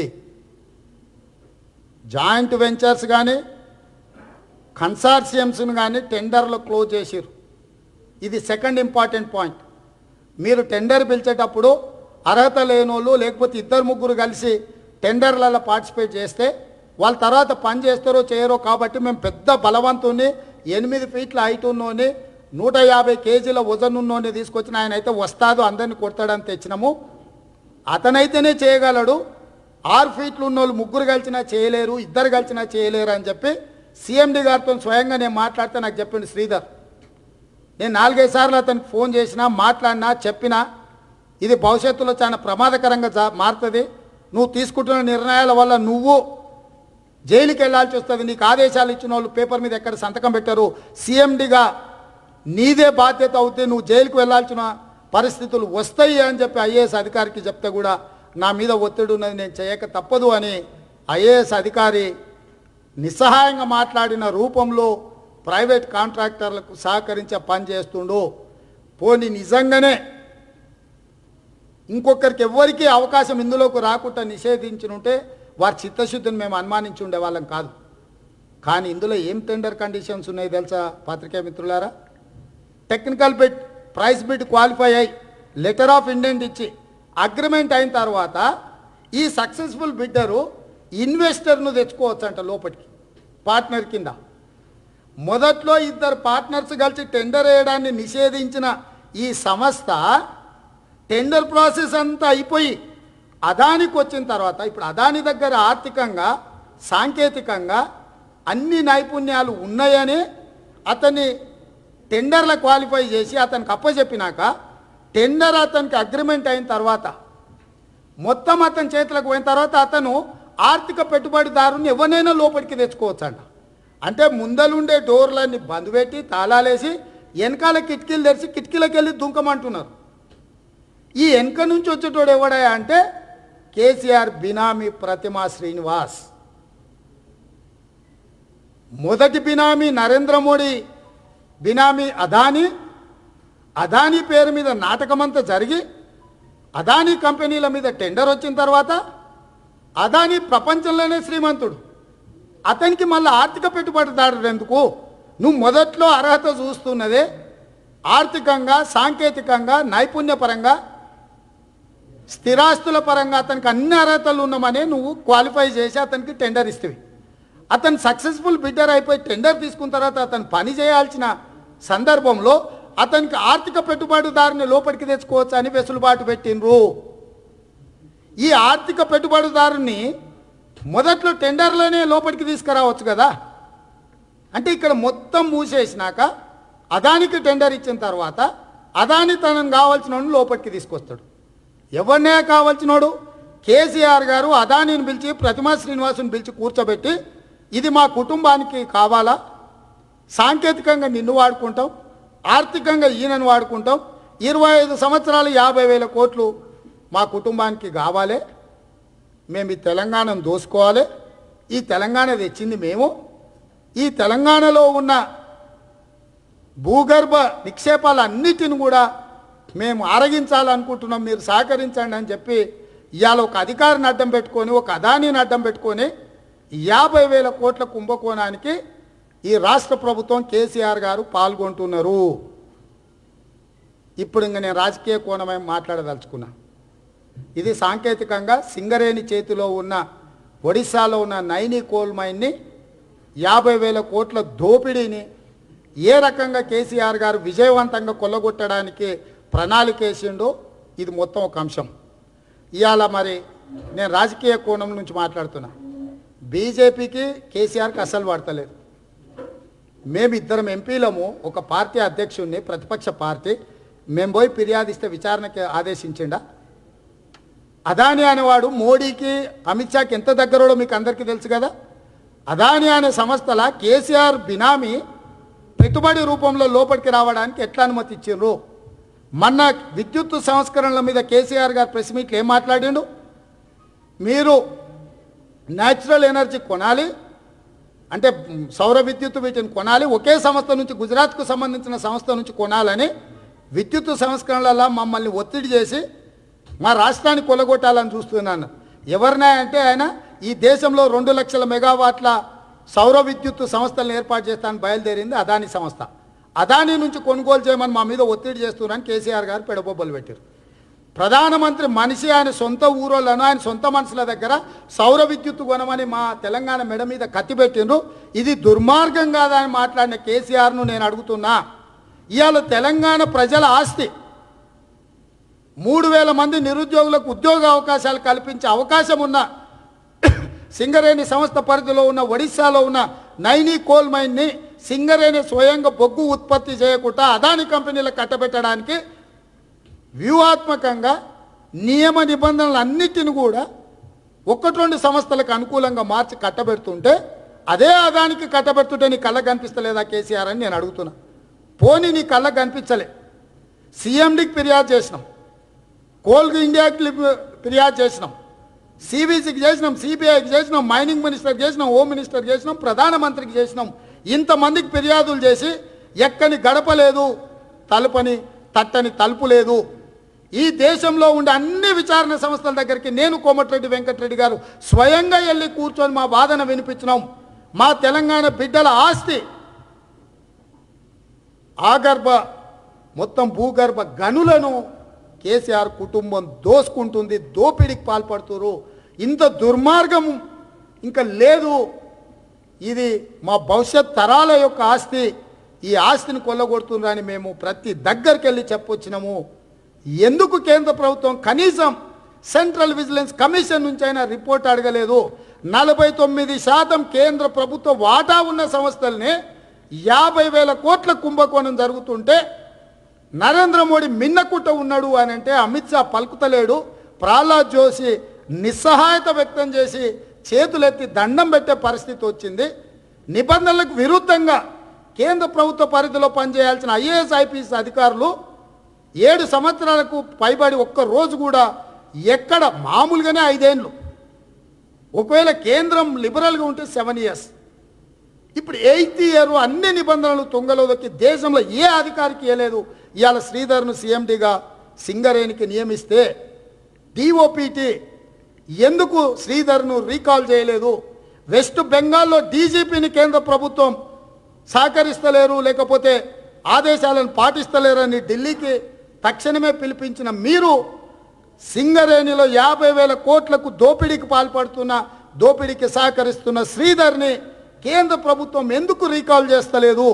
జాయింట్ వెంచర్స్ కానీ కన్సార్షియమ్స్ను కానీ టెండర్లు క్లోజ్ చేసిరు ఇది సెకండ్ ఇంపార్టెంట్ పాయింట్ మీరు టెండర్ పిలిచేటప్పుడు అర్హత లేనోళ్ళు లేకపోతే ఇద్దరు ముగ్గురు కలిసి టెండర్లలో పార్టిసిపేట్ చేస్తే వాళ్ళ తర్వాత పని చేస్తారో చేయరో కాబట్టి మేము పెద్ద బలవంతుని ఎనిమిది ఫీట్ల హైట్ ఉన్నోని నూట యాభై కేజీల వజన్ ఉన్నోని తీసుకొచ్చిన ఆయన అయితే వస్తాదు అందరిని కొడతాడని తెచ్చినాము అతనైతేనే చేయగలడు ఆరు ఫీట్లు ఉన్నోళ్ళు ముగ్గురు కలిసినా చేయలేరు ఇద్దరు కలిసినా చేయలేరు అని చెప్పి సీఎండి గారితో స్వయంగా నేను మాట్లాడితే నాకు చెప్పిండు శ్రీధర్ నేను నాలుగైదు సార్లు అతనికి ఫోన్ చేసినా మాట్లాడినా చెప్పినా ఇది భవిష్యత్తులో చాలా ప్రమాదకరంగా జా మారుతుంది నువ్వు తీసుకుంటున్న నిర్ణయాల వల్ల నువ్వు జైలుకి వెళ్ళాల్సి వస్తుంది నీకు ఆదేశాలు ఇచ్చిన వాళ్ళు పేపర్ మీద ఎక్కడ సంతకం పెట్టారు సీఎండిగా నీదే బాధ్యత అవుతే నువ్వు జైలుకు వెళ్ళాల్సిన పరిస్థితులు వస్తాయి అని చెప్పి ఐఏఎస్ అధికారికి చెప్తే కూడా నా మీద ఒత్తిడి ఉన్నది నేను చేయక తప్పదు అని ఐఏఎస్ అధికారి నిస్సహాయంగా మాట్లాడిన రూపంలో ప్రైవేట్ కాంట్రాక్టర్లకు సహకరించే పని చేస్తుండు పోనీ నిజంగానే ఇంకొకరికి ఎవ్వరికీ అవకాశం ఇందులోకి రాకుండా నిషేధించినుంటే వారి చిత్తశుద్ధిని మేము అనుమానించి ఉండేవాళ్ళం కాదు కానీ ఇందులో ఏం టెండర్ కండిషన్స్ ఉన్నాయి తెలుసా పాత్రికేయ మిత్రులారా technical bid price bid qualify అయ్యి లెటర్ ఆఫ్ ఇండెంట్ ఇచ్చి అగ్రిమెంట్ అయిన తర్వాత ఈ సక్సెస్ఫుల్ బిడ్డరు ఇన్వెస్టర్ను తెచ్చుకోవచ్చంట లోపలికి పార్ట్నర్ కింద మొదట్లో ఇద్దరు పార్ట్నర్స్ కలిసి టెండర్ వేయడాన్ని నిషేధించిన ఈ సంస్థ టెండర్ ప్రాసెస్ అంతా అయిపోయి అదానికి వచ్చిన తర్వాత ఇప్పుడు అదాని దగ్గర ఆర్థికంగా సాంకేతికంగా అన్ని నైపుణ్యాలు ఉన్నాయని అతన్ని టెండర్ల క్వాలిఫై చేసి అతనికి అప్పచెప్పినాక టెండర్ అతనికి అగ్రిమెంట్ అయిన తర్వాత మొత్తం అతని చేతులకు పోయిన తర్వాత అతను ఆర్థిక పెట్టుబడిదారుని ఎవరినైనా లోపలికి తెచ్చుకోవచ్చంట అంటే ముందలుండే డోర్లన్నీ బంద్ పెట్టి తాళాలేసి వెనకాల కిటికీలు తెరిచి కిటికీలకు వెళ్ళి దుంకమంటున్నారు ఈ వెనక నుంచి వచ్చేటోడు ఎవడా అంటే కేసీఆర్ బినామీ ప్రతిమా శ్రీనివాస్ మొదటి బినామీ నరేంద్ర మోడీ బినామీ అదానీ అదానీ పేరు మీద నాటకమంతా జరిగి అదానీ కంపెనీల మీద టెండర్ వచ్చిన తర్వాత అదానీ ప్రపంచంలోనే శ్రీమంతుడు అతనికి మళ్ళీ ఆర్థిక పెట్టుబడిదారుడు ఎందుకు నువ్వు మొదట్లో అర్హత చూస్తున్నదే ఆర్థికంగా సాంకేతికంగా నైపుణ్యపరంగా స్థిరాస్తుల పరంగా అతనికి అన్ని అర్హతలు ఉన్నామని నువ్వు క్వాలిఫై చేసి అతనికి టెండర్ ఇస్తేవి అతను సక్సెస్ఫుల్ బిడ్డర్ అయిపోయి టెండర్ తీసుకున్న తర్వాత అతను పని చేయాల్సిన సందర్భంలో అతనికి ఆర్థిక పెట్టుబడిదారుని లోపలికి తెచ్చుకోవచ్చు అని వెసులుబాటు పెట్టినరు ఈ ఆర్థిక పెట్టుబడిదారుని మొదట్లో టెండర్లోనే లోపలికి తీసుకురావచ్చు కదా అంటే ఇక్కడ మొత్తం మూసేసినాక అదానికి టెండర్ ఇచ్చిన తర్వాత అదాని తనను కావాల్సిన వాడిని లోపలికి తీసుకొస్తాడు ఎవరినే కావాల్సినోడు కేసీఆర్ గారు అదానిని పిలిచి ప్రతిమా శ్రీనివాసుని పిలిచి కూర్చోబెట్టి ఇది మా కుటుంబానికి కావాలా సాంకేతికంగా నిన్ను వాడుకుంటాం ఆర్థికంగా ఈయనను వాడుకుంటాం ఇరవై ఐదు సంవత్సరాలు యాభై వేల కోట్లు మా కుటుంబానికి కావాలి మేము ఈ తెలంగాణను దోసుకోవాలి ఈ తెలంగాణ తెచ్చింది మేము ఈ తెలంగాణలో ఉన్న భూగర్భ నిక్షేపాలన్నిటిని కూడా మేము ఆరగించాలనుకుంటున్నాం మీరు సహకరించండి అని చెప్పి ఇవాళ ఒక అధికారిని అడ్డం పెట్టుకొని ఒక అదానిని అడ్డం పెట్టుకొని యాభై వేల కోట్ల కుంభకోణానికి ఈ రాష్ట్ర ప్రభుత్వం కేసీఆర్ గారు పాల్గొంటున్నారు ఇప్పుడు ఇంక నేను రాజకీయ కోణమై మాట్లాడదలుచుకున్నా ఇది సాంకేతికంగా సింగరేణి చేతిలో ఉన్న ఒడిశాలో ఉన్న నైని కోల్ మైన్ని యాభై వేల కోట్ల దోపిడీని ఏ రకంగా కేసీఆర్ గారు విజయవంతంగా కొల్లగొట్టడానికి ప్రణాళిక వేసిండో ఇది మొత్తం ఒక అంశం ఇవాళ మరి నేను రాజకీయ కోణం నుంచి మాట్లాడుతున్నా బీజేపీకి కేసీఆర్కి అసలు పడతలేదు మేమిద్దరం ఎంపీలము ఒక పార్టీ అధ్యక్షుడిని ప్రతిపక్ష పార్టీ మేము పోయి ఫిర్యాదిస్తే విచారణకి ఆదేశించిండా అదాని అనేవాడు మోడీకి అమిత్ షాకి ఎంత దగ్గరలో మీకు అందరికీ తెలుసు కదా అదాని అనే సంస్థల కేసీఆర్ బినామీ పెట్టుబడి రూపంలో లోపలికి రావడానికి ఎట్లా అనుమతి ఇచ్చిండ్రు మొన్న విద్యుత్ సంస్కరణల మీద కేసీఆర్ గారు ప్రెస్ మీట్లు ఏం మాట్లాడిండు మీరు న్యాచురల్ ఎనర్జీ కొనాలి అంటే మ్, సౌర విద్యుత్ వీటిని కొనాలి ఒకే సంస్థ నుంచి గుజరాత్కు సంబంధించిన సంస్థ నుంచి కొనాలని విద్యుత్ సంస్కరణలలో మమ్మల్ని ఒత్తిడి చేసి మా రాష్ట్రాన్ని కొలగొట్టాలని చూస్తున్నాను ఎవరినా అంటే ఆయన ఈ దేశంలో రెండు లక్షల మెగావాట్ల సౌర విద్యుత్ సంస్థలను ఏర్పాటు చేస్తానని బయలుదేరింది అదాని సంస్థ అదాని నుంచి కొనుగోలు చేయమని మా మీద ఒత్తిడి చేస్తున్నారని కేసీఆర్ గారు పెడబొబ్బలు పెట్టారు ప్రధానమంత్రి మనిషి ఆయన సొంత ఊరోళ్ళను ఆయన సొంత మనుషుల దగ్గర సౌర విద్యుత్ కొనమని మా తెలంగాణ మెడ మీద కత్తి పెట్టిండ్రు ఇది దుర్మార్గం కాదా అని మాట్లాడిన కేసీఆర్ను నేను అడుగుతున్నా ఇవాళ తెలంగాణ ప్రజల ఆస్తి మూడు వేల మంది నిరుద్యోగులకు ఉద్యోగ అవకాశాలు కల్పించే అవకాశం ఉన్న సింగరేణి సంస్థ పరిధిలో ఉన్న ఒడిశాలో ఉన్న నైనీ కోల్ మైన్ని సింగరేణి స్వయంగా బొగ్గు ఉత్పత్తి చేయకుండా అదాని కంపెనీలకు కట్టబెట్టడానికి వ్యూహాత్మకంగా నియమ నిబంధనలు అన్నిటిని కూడా ఒకటి రెండు సంస్థలకు అనుకూలంగా మార్చి కట్టబెడుతుంటే అదే అదానికి కట్టబెడుతుంటే నీ కళ్ళకు కనిపిస్తలేదా కేసీఆర్ అని నేను అడుగుతున్నా పోనీ నీ కళ్ళకు కనిపించలే సీఎండికి ఫిర్యాదు చేసినాం కోల్కి ఇండియాకి ఫిర్యాదు చేసినాం సిబిసికి చేసినాం సిబిఐకి చేసినాం మైనింగ్ మినిస్టర్కి చేసినాం హోమ్ మినిస్టర్కి చేసినాం ప్రధానమంత్రికి చేసినాం ఇంతమందికి ఫిర్యాదులు చేసి ఎక్కని గడప లేదు తలుపని తట్టని తలుపు లేదు ఈ దేశంలో ఉండే అన్ని విచారణ సంస్థల దగ్గరికి నేను కోమటిరెడ్డి వెంకటరెడ్డి గారు స్వయంగా వెళ్ళి కూర్చొని మా వాదన వినిపించినాం మా తెలంగాణ బిడ్డల ఆస్తి ఆగర్భ మొత్తం భూగర్భ గనులను కేసీఆర్ కుటుంబం దోసుకుంటుంది దోపిడీకి పాల్పడుతున్నారు ఇంత దుర్మార్గం ఇంకా లేదు ఇది మా భవిష్యత్ తరాల యొక్క ఆస్తి ఈ ఆస్తిని కొల్లగొడుతున్నారని మేము ప్రతి దగ్గరికి వెళ్ళి చెప్పొచ్చినాము ఎందుకు కేంద్ర ప్రభుత్వం కనీసం సెంట్రల్ విజిలెన్స్ కమిషన్ నుంచి అయినా రిపోర్ట్ అడగలేదు నలభై తొమ్మిది శాతం కేంద్ర ప్రభుత్వ వాటా ఉన్న సంస్థల్ని యాభై వేల కోట్ల కుంభకోణం జరుగుతుంటే నరేంద్ర మోడీ మిన్నకుట్ట ఉన్నాడు అని అంటే అమిత్ షా పలుకుతలేడు ప్రహ్లాద్ జోషి నిస్సహాయత వ్యక్తం చేసి చేతులెత్తి దండం పెట్టే పరిస్థితి వచ్చింది నిబంధనలకు విరుద్ధంగా కేంద్ర ప్రభుత్వ పరిధిలో పనిచేయాల్సిన ఐఏఎస్ ఐపీఎస్ అధికారులు ఏడు సంవత్సరాలకు పైబడి ఒక్క రోజు కూడా ఎక్కడ మామూలుగానే ఐదేండ్లు ఒకవేళ కేంద్రం లిబరల్గా ఉంటే సెవెన్ ఇయర్స్ ఇప్పుడు ఎయిత్ ఇయర్ అన్ని నిబంధనలు తుంగలో దొక్కి దేశంలో ఏ అధికారికి ఇవ్వలేదు ఇవాళ శ్రీధర్ను సీఎండిగా సింగరేణికి నియమిస్తే డిఓపిటి ఎందుకు శ్రీధర్ను రీకాల్ చేయలేదు వెస్ట్ బెంగాల్లో డీజీపీని కేంద్ర ప్రభుత్వం సహకరిస్తలేరు లేకపోతే ఆదేశాలను పాటిస్తలేరని ఢిల్లీకి తక్షణమే పిలిపించిన మీరు సింగరేణిలో యాభై వేల కోట్లకు దోపిడీకి పాల్పడుతున్న దోపిడీకి సహకరిస్తున్న శ్రీధర్ని కేంద్ర ప్రభుత్వం ఎందుకు రీకాల్ చేస్తలేదు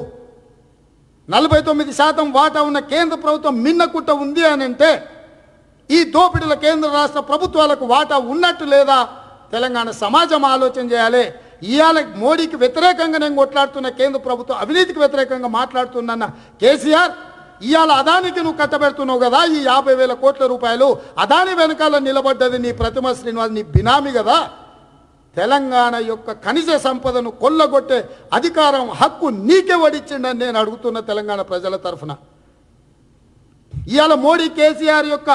నలభై తొమ్మిది శాతం వాటా ఉన్న కేంద్ర ప్రభుత్వం మిన్నకుట్ట ఉంది అని అంటే ఈ దోపిడీల కేంద్ర రాష్ట్ర ప్రభుత్వాలకు వాటా ఉన్నట్టు లేదా తెలంగాణ సమాజం ఆలోచన చేయాలి ఇవాళ మోడీకి వ్యతిరేకంగా నేను కొట్లాడుతున్న కేంద్ర ప్రభుత్వం అవినీతికి వ్యతిరేకంగా మాట్లాడుతున్న కేసీఆర్ ఇవాళ అదానికి నువ్వు కట్టబెడుతున్నావు కదా ఈ యాభై వేల కోట్ల రూపాయలు అదాని వెనకాల నిలబడ్డది నీ ప్రతిమ శ్రీనివాస్ నీ బినామీ కదా తెలంగాణ యొక్క ఖనిజ సంపదను కొల్లగొట్టే అధికారం హక్కు నీకే వడిచ్చిండని నేను అడుగుతున్న తెలంగాణ ప్రజల తరఫున ఇవాళ మోడీ కేసీఆర్ యొక్క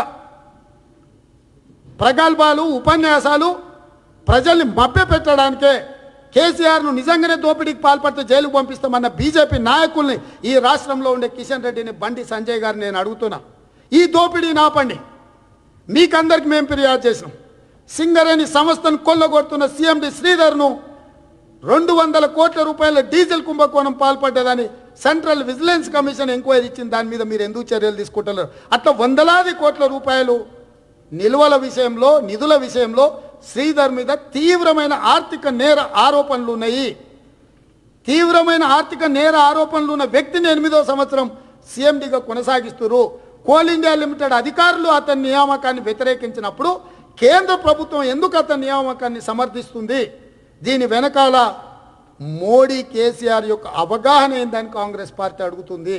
ప్రగల్భాలు ఉపన్యాసాలు ప్రజల్ని మభ్యపెట్టడానికే కేసీఆర్ను నిజంగానే దోపిడీకి పాల్పడితే జైలుకు పంపిస్తామన్న బీజేపీ నాయకుల్ని ఈ రాష్ట్రంలో ఉండే కిషన్ రెడ్డిని బండి సంజయ్ గారిని నేను అడుగుతున్నా ఈ దోపిడీని ఆపండి మీకందరికి మేము ఫిర్యాదు చేసినాం సింగరేణి సంస్థను కొల్లగొడుతున్న సీఎండి శ్రీధర్ను రెండు వందల కోట్ల రూపాయల డీజిల్ కుంభకోణం పాల్పడ్డదని సెంట్రల్ విజిలెన్స్ కమిషన్ ఎంక్వైరీ ఇచ్చింది దాని మీద మీరు ఎందుకు చర్యలు తీసుకుంటున్నారు అట్లా వందలాది కోట్ల రూపాయలు నిల్వల విషయంలో నిధుల విషయంలో శ్రీధర్ మీద తీవ్రమైన ఆర్థిక నేర ఆరోపణలు ఉన్నాయి తీవ్రమైన ఆర్థిక నేర ఆరోపణలు ఉన్న వ్యక్తిని ఎనిమిదో సంవత్సరం సీఎండిగా కొనసాగిస్తున్నారు కోల్ ఇండియా లిమిటెడ్ అధికారులు అతని నియామకాన్ని వ్యతిరేకించినప్పుడు కేంద్ర ప్రభుత్వం ఎందుకు అతని నియామకాన్ని సమర్థిస్తుంది దీని వెనకాల మోడీ కేసీఆర్ యొక్క అవగాహన ఏందని కాంగ్రెస్ పార్టీ అడుగుతుంది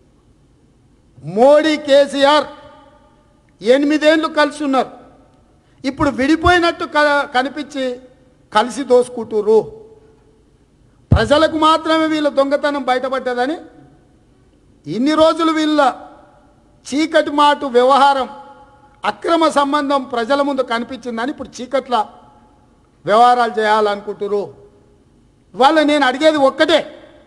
మోడీ కేసీఆర్ ఎనిమిదేళ్ళు కలిసి ఉన్నారు ఇప్పుడు విడిపోయినట్టు క- కనిపించి కలిసి దోసుకుంటుర్రు ప్రజలకు మాత్రమే వీళ్ళ దొంగతనం బయటపడ్డదని ఇన్ని రోజులు వీళ్ళ చీకటి మాటు వ్యవహారం అక్రమ సంబంధం ప్రజల ముందు కనిపించిందని ఇప్పుడు చీకట్ల వ్యవహారాలు చేయాలనుకుంటున్నారు వాళ్ళ నేను అడిగేది ఒక్కటే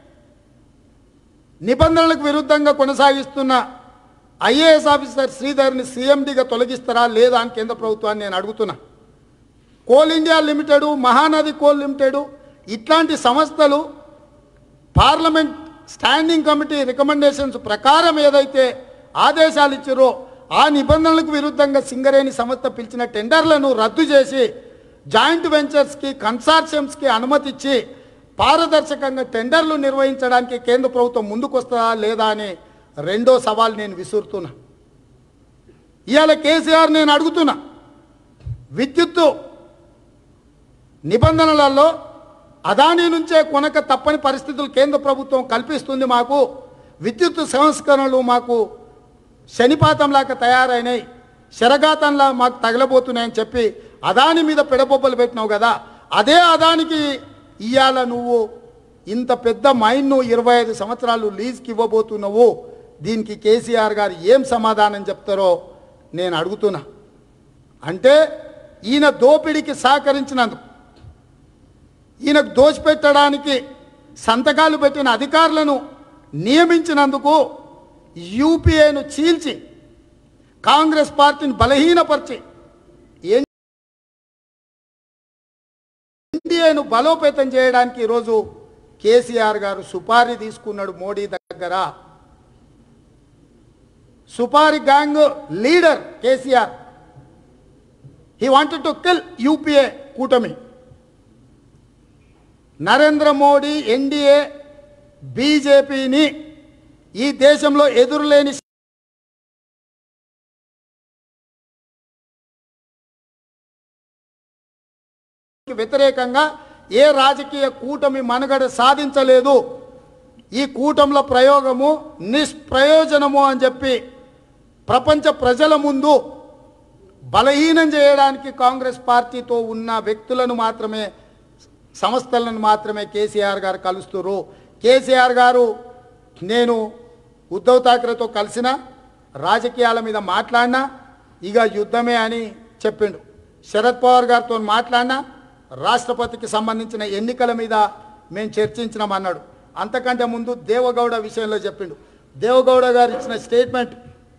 నిబంధనలకు విరుద్ధంగా కొనసాగిస్తున్న ఐఏఎస్ ఆఫీసర్ శ్రీధర్ని సీఎండిగా తొలగిస్తారా లేదా అని కేంద్ర ప్రభుత్వాన్ని నేను అడుగుతున్నా coal India limited Mahanadi coal limited ఇట్లాంటి సంస్థలు పార్లమెంట్ స్టాండింగ్ కమిటీ రికమెండేషన్స్ ప్రకారం ఏదైతే ఆదేశాలు ఇచ్చారో ఆ నిబంధనలకు విరుద్ధంగా సింగరేణి సంస్థ పిలిచిన టెండర్లను రద్దు చేసి జాయింట్ వెంచర్స్కి కన్సార్షియమ్స్కి అనుమతి ఇచ్చి పారదర్శకంగా టెండర్లు నిర్వహించడానికి కేంద్ర ప్రభుత్వం ముందుకు వస్తుందా లేదా అని రెండో సవాల్ నేను విసురుతున్నా ఇవాళ కేసీఆర్ నేను అడుగుతున్నా విద్యుత్తు నిబంధనలలో అదానీ నుంచే కొనక తప్పని పరిస్థితులు కేంద్ర ప్రభుత్వం కల్పిస్తుంది మాకు విద్యుత్ సంస్కరణలు మాకు శనిపాతంలాగా తయారైనాయి శరఘాతంలా మాకు తగలబోతున్నాయని చెప్పి అదాని మీద పెడబొబ్బలు పెట్టినావు కదా అదే అదానికి ఇవాళ నువ్వు ఇంత పెద్ద మైన్ను ఇరవై ఐదు సంవత్సరాలు లీజ్కి ఇవ్వబోతున్నావు దీనికి కేసీఆర్ గారు ఏం సమాధానం చెప్తారో నేను అడుగుతున్నా అంటే ఈయన దోపిడీకి సహకరించినందుకు ఈయనకు దోచిపెట్టడానికి సంతకాలు పెట్టిన అధికారులను నియమించినందుకు యూపీఏను చీల్చి కాంగ్రెస్ పార్టీని బలహీనపరిచి ఎన్డీఏను బలోపేతం చేయడానికి ఈరోజు కేసీఆర్ గారు సుపారీ తీసుకున్నాడు మోడీ దగ్గర supari gang leader KCR he wanted to kill UPA కూటమి నరేంద్ర మోడీ ఎన్డీఏ బీజేపీని ఈ దేశంలో ఎదురులేని కి వ్యతిరేకంగా ఏ రాజకీయ కూటమి మనుగడ సాధించలేదు ఈ కూటముల ప్రయోగము నిష్ప్రయోజనము అని చెప్పి ప్రపంచ ప్రజల ముందు బలహీనం చేయడానికి కాంగ్రెస్ పార్టీతో ఉన్న వ్యక్తులను మాత్రమే సంస్థలను మాత్రమే కేసీఆర్ గారు కలుస్తున్నారు కేసీఆర్ గారు నేను ఉద్ధవ్ ఠాక్రేతో కలిసిన రాజకీయాల మీద మాట్లాడినా ఇక యుద్ధమే అని చెప్పిండు శరద్ పవార్ గారితో మాట్లాడినా రాష్ట్రపతికి సంబంధించిన ఎన్నికల మీద మేము చర్చించినామన్నాడు అంతకంటే ముందు దేవగౌడ విషయంలో చెప్పిండు దేవగౌడ గారు ఇచ్చిన స్టేట్మెంట్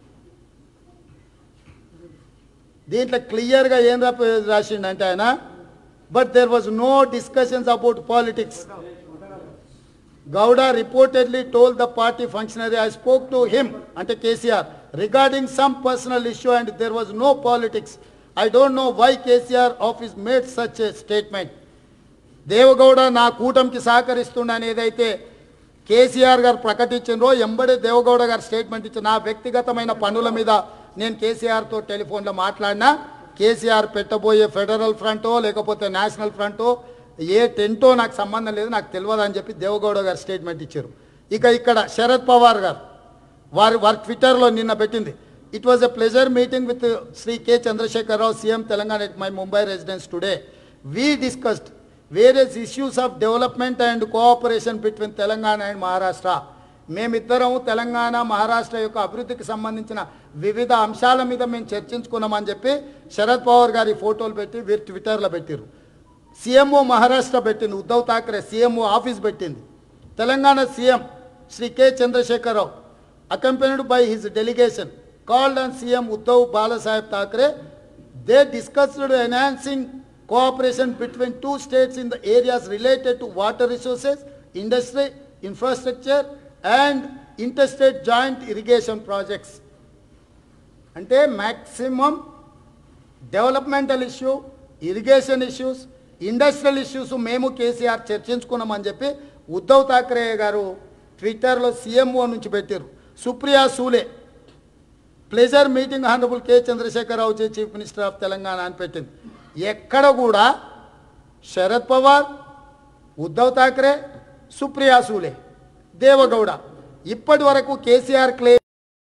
దీంట్లో క్లియర్గా ఏం రాప- రాసిండంటే ఆయన but there was no discussions about politics Gowda reportedly told the party functionary I spoke to him అంటే KCR regarding some personal issue and there was no politics I don't know why KCR office made such a statement Deve Gowda నా కూటమికి సహకరిస్తుండని ఏదైతే కేసీఆర్ గారు ప్రకటించారో ఎంబడే దేవగౌడ గారు స్టేట్మెంట్ ఇచ్చిన నా వ్యక్తిగతమైన పనుల మీద నేను కేసీఆర్తో టెలిఫోన్లో మాట్లాడినా కేసీఆర్ పెట్టబోయే ఫెడరల్ ఫ్రంటో లేకపోతే నేషనల్ ఫ్రంటో ఏ టెంటో నాకు సంబంధం లేదు నాకు తెలియదు అని చెప్పి దేవగౌడ గారు స్టేట్మెంట్ ఇచ్చారు ఇక ఇక్కడ శరద్ పవార్ గారు వారి వారి ట్విట్టర్లో నిన్న పెట్టింది it was a pleasure meeting with Shri K Chandrasekhar Rao CM Telangana at my Mumbai residence today we discussed various issues of development and cooperation between Telangana and Maharashtra మేమిద్దరం తెలంగాణ మహారాష్ట్ర యొక్క అభివృద్ధికి సంబంధించిన వివిధ అంశాల మీద మేము చర్చించుకున్నామని చెప్పి శరద్ పవార్ గారి ఫోటోలు పెట్టి వీరు ట్విట్టర్లో పెట్టారు సీఎంఓ మహారాష్ట్ర పెట్టింది ఉద్ధవ్ ఠాక్రే సీఎంఓ ఆఫీస్ పెట్టింది Telangana CM Shri K Chandrasekhar Rao accompanied by his delegation called on CM Uddhav Balasaheb Thackeray. They discussed enhancing cooperation between two states in the areas related to water resources, industry, infrastructure and interstate joint irrigation projects. అంటే maximum developmental issue irrigation issues industrial issues మేము కేసీఆర్ చర్చించుకున్నామని చెప్పి ఉద్ధవ్ ఠాక్రే గారు ట్విట్టర్లో సీఎంఓ నుంచి పెట్టారు Supriya Sule pleasure meeting honourable K Chandrasekhar Rao ji chief minister of Telangana అని పెట్టింది ఎక్కడ కూడా శరద్ పవార్ ఉద్ధవ్ ఠాక్రే సుప్రియా సూలే దేవగౌడ ఇప్పటి వరకు కేసీఆర్ క్లే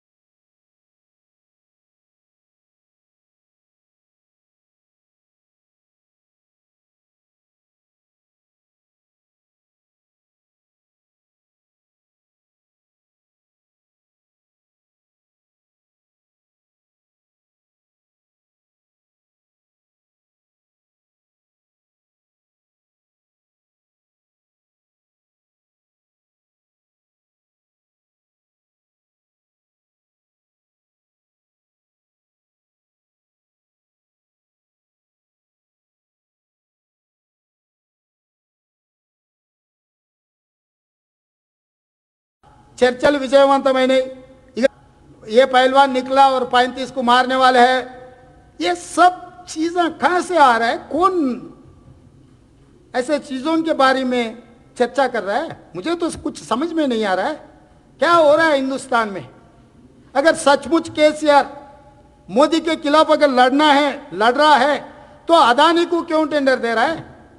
चर्चल विजयवंतమైనవి ఇక ये पहलवान निकला और पैंतीस को मारने वाले है ये सब चीजें कहां से आ रहा है कौन ऐसे चीजों के बारे में चर्चा कर रहा है मुझे तो कुछ समझ में नहीं आ रहा है क्या हो रहा है हिंदुस्तान में अगर सचमुच केसीआर मोदी के खिलाफ अगर लड़ना है लड़ रहा है तो अदानी को क्यों टेंडर दे रहा है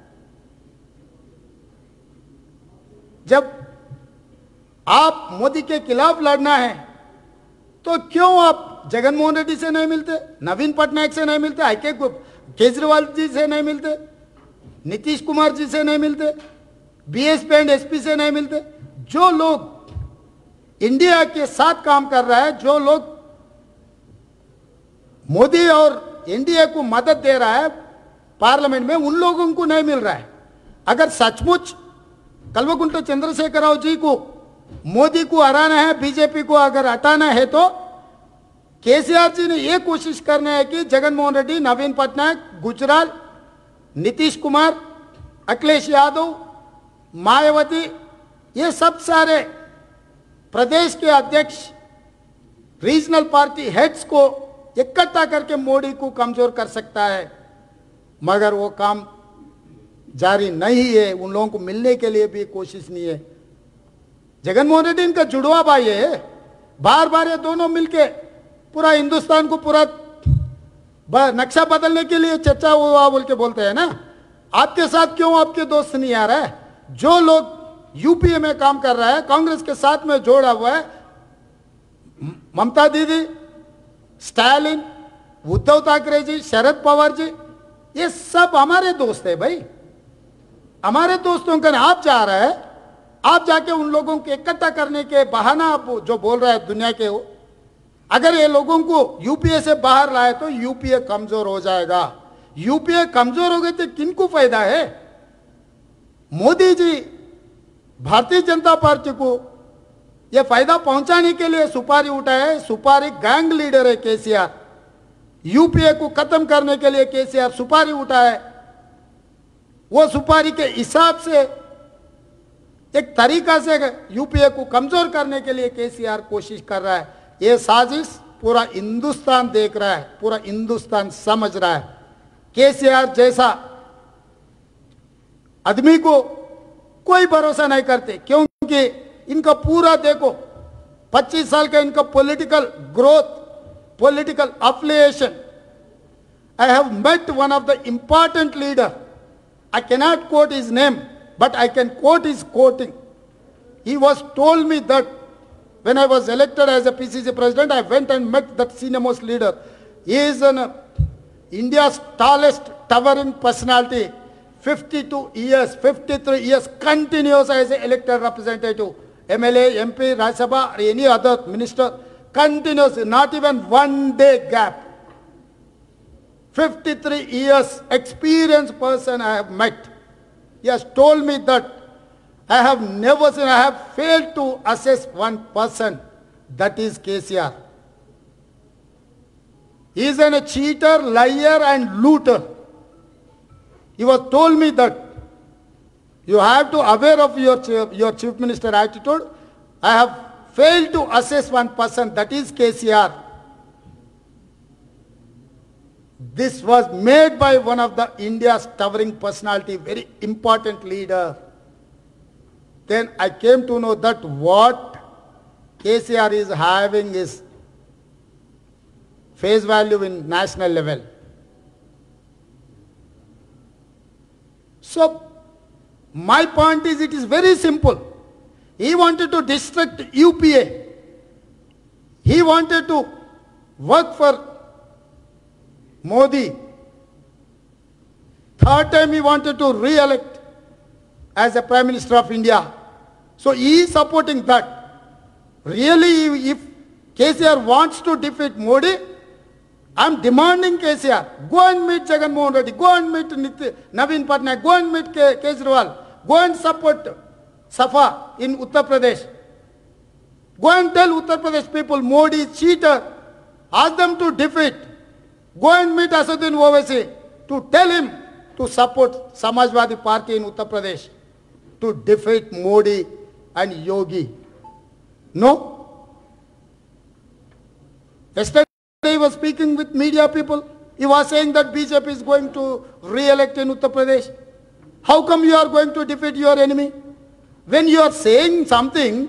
जब आप मोदी के खिलाफ लड़ना है तो क्यों आप जगनमोहन रेड्डी से नहीं मिलते नवीन पटनायक से नहीं मिलते आई के केजरीवाल जी से नहीं मिलते नीतीश कुमार जी से नहीं मिलते बीएसपी एंड एसपी से नहीं मिलते जो लोग इंडिया के साथ काम कर रहा है जो लोग मोदी और एनडीए को मदद दे रहा है पार्लियामेंट में उन लोगों को नहीं मिल रहा है अगर सचमुच कल्वकुंट चंद्रशेखर राव जी को मोदी को हराना है बीजेपी को अगर हटाना है तो केसीआर जी ने यह कोशिश करना है कि जगनमोहन रेड्डी नवीन पटनायक गुजराल नीतीश कुमार अखिलेश यादव मायावती ये सब सारे प्रदेश के अध्यक्ष रीजनल पार्टी हेड्स को इकट्ठा करके मोदी को कमजोर कर सकता है मगर वो काम जारी नहीं है उन लोगों को मिलने के लिए भी कोशिश नहीं है जगनमोहन रेड्डी इनका जुड़वा भाई है बार बार ये दोनों मिलके पूरा हिंदुस्तान को पूरा ब- नक्शा बदलने के लिए चर्चा हुआ बोल के बोलते हैं ना आपके साथ क्यों आपके दोस्त नहीं आ रहा है जो लोग यूपीए में काम कर रहा है कांग्रेस के साथ में जोड़ा हुआ है म- ममता दीदी स्टालिन उद्धव ठाकरे जी शरद पवार जी ये सब हमारे दोस्त है भाई हमारे दोस्तों का आप जा रहे हैं आप जाके उन लोगों को इकट्ठा करने के बहाना आप जो बोल रहे हैं दुनिया के हो अगर ये लोगों को यूपीए से बाहर लाए तो यूपीए कमजोर हो जाएगा यूपीए कमजोर हो गए तो किनको फायदा है मोदी जी भारतीय जनता पार्टी को यह फायदा पहुंचाने के लिए सुपारी उठाए सुपारी गैंग लीडर है केसीआर यूपीए को खत्म करने के लिए केसीआर सुपारी उठाए वो सुपारी के हिसाब से एक तरीका से यूपीए को कमजोर करने के लिए केसीआर कोशिश कर रहा है ये साजिश पूरा हिंदुस्तान देख रहा है पूरा हिंदुस्तान समझ रहा है केसीआर जैसा आदमी को कोई भरोसा नहीं करते क्योंकि इनका पूरा देखो 25 साल का इनका political growth political affiliation I have met one of the important leader. I cannot quote his name, but I can quote his quoting. He was told me that when I was elected as a PCC president, I went and met that senior most leader. He is an, uh, India's tallest towering personality. 52 years, 53 years continuous as an elected representative. MLA, MP, Rajya Sabha, or any other minister, continuous, not even one day gap. 53 years experienced person I have met. He has told me that I have never seen, I have failed to assess one person. That is KCR. He is a cheater, liar and looter. He was told me that you have to aware of your chief, your chief minister attitude. I have failed to assess one person. That is KCR. This was made by one of the India's towering personality, very important leader. Then I came to know that what KCR is having is face value in national level. So my point is it is very simple. He wanted to distract UPA. He wanted to work for Modi. Third time he wanted to re-elect as a Prime Minister of India. So he is supporting that. Really, if KCR wants to defeat Modi, I am demanding KCR. Go and meet Jagan Mohan Reddy. Go and meet Nit- Naveen Patnaik. Go and meet Ke- Kejriwal. Go and support Safa in Uttar Pradesh. Go and tell Uttar Pradesh people Modi is cheater. Ask them to defeat. Go and meet Asaduddin Owaisi to tell him to support Samajwadi Party in Uttar Pradesh to defeat Modi and Yogi. No? Yesterday he was speaking with media people. He was saying that BJP is going to re-elect in Uttar Pradesh. How come you are going to defeat your enemy? When you are saying something,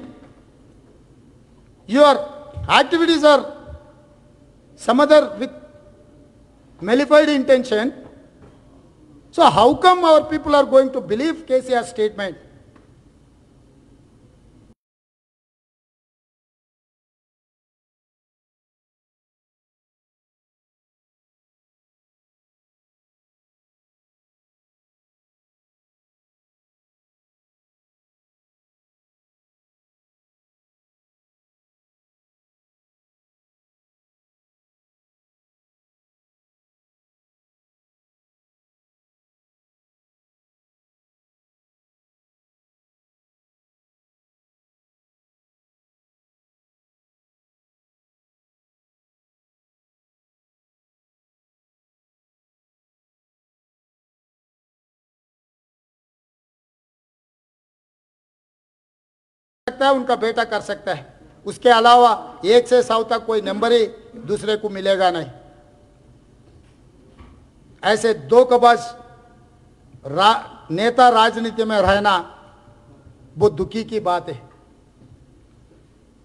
your activities are some other with malified intention. So how come our people are going to believe KCR's statement? सकता है उनका बेटा कर सकता है उसके अलावा एक से सौ तक कोई नंबर ही दूसरे को मिलेगा नहीं ऐसे दो कबज रा, नेता राजनीति में रहना वो दुखी की बात है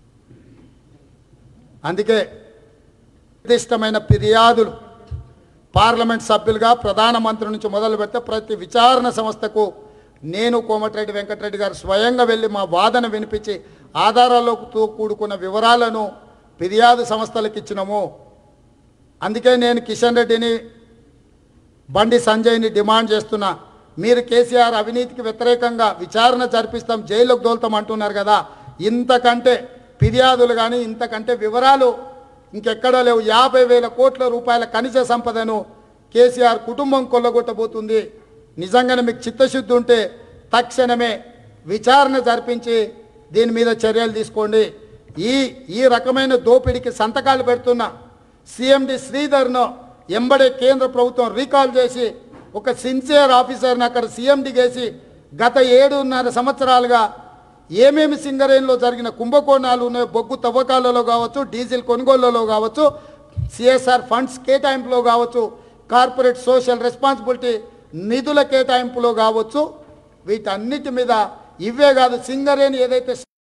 అందుకే నిర్దిష్టమైన ఫిర్యాదులు పార్లమెంట్ సభ్యులుగా ప్రధానమంత్రి నుంచి మొదలు పెడితే ప్రతి విచారణ సంస్థకు నేను కోమటిరెడ్డి వెంకటరెడ్డి గారు స్వయంగా వెళ్ళి మా వాదన వినిపించి ఆధారాలతో కూడుకున్న వివరాలను ఫిర్యాదు సంస్థలకు ఇచ్చినాము అందుకే నేను కిషన్ రెడ్డిని బండి సంజయ్ని డిమాండ్ చేస్తున్నా మీరు కేసీఆర్ అవినీతికి వ్యతిరేకంగా విచారణ జరిపిస్తాం జైలుకు దోలుతాం అంటున్నారు కదా ఇంతకంటే ఫిర్యాదులు కానీ ఇంతకంటే వివరాలు ఇంకెక్కడా లేవు యాభై వేల కోట్ల రూపాయల ఖనిజ సంపదను కేసీఆర్ కుటుంబం కొల్లగొట్టబోతుంది నిజంగానే మీకు చిత్తశుద్ధి ఉంటే తక్షణమే విచారణ జరిపించి దీని మీద చర్యలు తీసుకోండి ఈ ఈ రకమైన దోపిడీకి సంతకాలు పెడుతున్న సిఎండి శ్రీధర్ను ఎంబడే కేంద్ర ప్రభుత్వం రీకాల్ చేసి ఒక సిన్సియర్ ఆఫీసర్ని అక్కడ సీఎండి వేసి గత ఏడున్నర సంవత్సరాలుగా ఏమేమి సింగరేణిలో జరిగిన కుంభకోణాలు ఉన్నాయో బొగ్గు తవ్వకాలలో కావచ్చు డీజిల్ కొనుగోళ్లలో కావచ్చు సిఎస్ఆర్ ఫండ్స్ కేటాయింపులో కావచ్చు కార్పొరేట్ సోషల్ రెస్పాన్సిబిలిటీ నిధుల కేటాయింపులో కావచ్చు వీటన్నిటి మీద ఇవే కాదు సింగరేణి ఏదైతే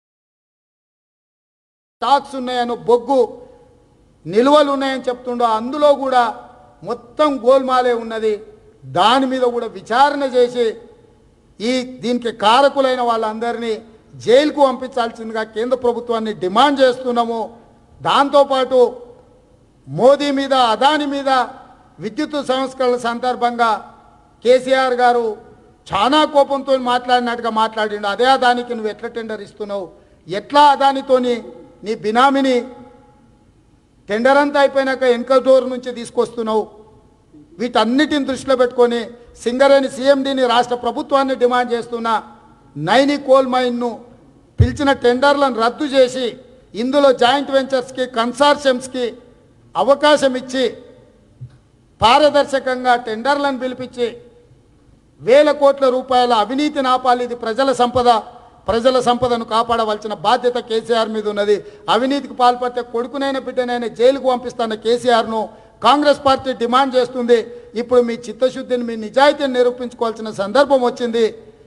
స్టాక్స్ ఉన్నాయనో బొగ్గు నిల్వలు ఉన్నాయని చెప్తుండో అందులో కూడా మొత్తం గోల్మాలే ఉన్నది దాని మీద కూడా విచారణ చేసి ఈ దీనికి కారకులైన వాళ్ళందరినీ జైలుకు పంపించాల్సిందిగా కేంద్ర ప్రభుత్వాన్ని డిమాండ్ చేస్తున్నాము దాంతోపాటు మోదీ మీద అదాని మీద విద్యుత్ సంస్కరణల సందర్భంగా కేసీఆర్ గారు చాలా కోపంతో మాట్లాడినట్టుగా మాట్లాడిండు అదే అదానికి నువ్వు ఎట్లా టెండర్ ఇస్తున్నావు ఎట్లా అదానితోని నీ బినామిని టెండర్ అంతా అయిపోయినాక వెనక డోర్ నుంచి తీసుకొస్తున్నావు వీటన్నిటిని దృష్టిలో పెట్టుకొని సింగరేణి సీఎండీని రాష్ట్ర ప్రభుత్వాన్ని డిమాండ్ చేస్తున్న నైని కోల్ మైన్ను పిలిచిన టెండర్లను రద్దు చేసి ఇందులో జాయింట్ వెంచర్స్కి కన్సార్షియమ్స్కి అవకాశం ఇచ్చి పారదర్శకంగా టెండర్లను పిలిపించి వేల కోట్ల రూపాయల అవినీతిని ఆపాలి ఇది ప్రజల సంపద ప్రజల సంపదను కాపాడవలసిన బాధ్యత కేసీఆర్ మీద ఉన్నది అవినీతికి పాల్పడితే కొడుకునైన బిడ్డనైనా జైలుకు పంపిస్తున్న కేసీఆర్ను కాంగ్రెస్ పార్టీ డిమాండ్ చేస్తుంది ఇప్పుడు మీ చిత్తశుద్ధిని మీ నిజాయితీని నిరూపించుకోవాల్సిన సందర్భం వచ్చింది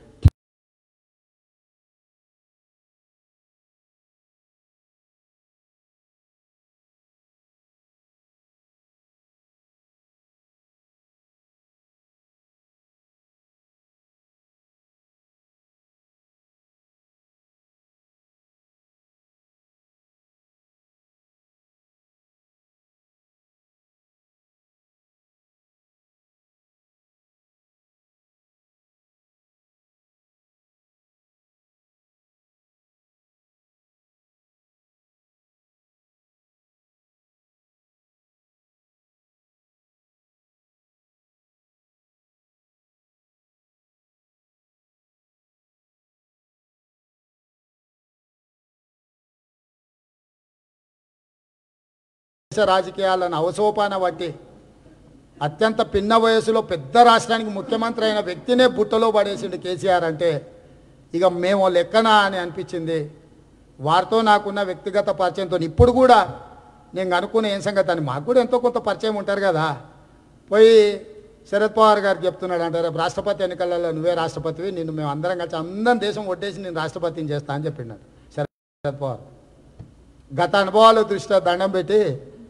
దేశ రాజకీయాలను అవసోపాన బట్టి అత్యంత పిన్న వయసులో పెద్ద రాష్ట్రానికి ముఖ్యమంత్రి అయిన వ్యక్తినే బుట్టలో పడేసిండు కేసీఆర్ అంటే ఇక మేము లెక్కనా అని అనిపించింది వారితో నాకున్న వ్యక్తిగత పరిచయంతో ఇప్పుడు కూడా నేను అనుకునే ఏం సంగతి అని మాకు కూడా ఎంతో కొంత పరిచయం ఉంటారు కదా పోయి శరద్ పవార్ గారికి చెప్తున్నాడు అంటే రేపు రాష్ట్రపతి ఎన్నికలలో నువ్వే రాష్ట్రపతివి నిన్ను మేము అందరం కలిసి అందరం దేశం ఒట్టేసి నేను రాష్ట్రపతిని చేస్తా అని చెప్పినాడు శరద్ పవార్ గత అనుభవాల దృష్ట్యా దండం పెట్టి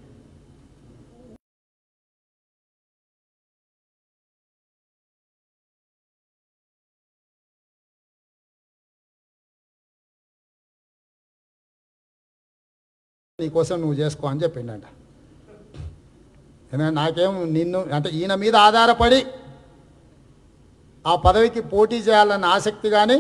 నీకోసం నువ్వు చేసుకో అని చెప్పిండట ఎందుకంటే నాకేం నిన్ను అంటే ఈయన మీద ఆధారపడి ఆ పదవికి పోటీ చేయాలన్న ఆసక్తి కానీ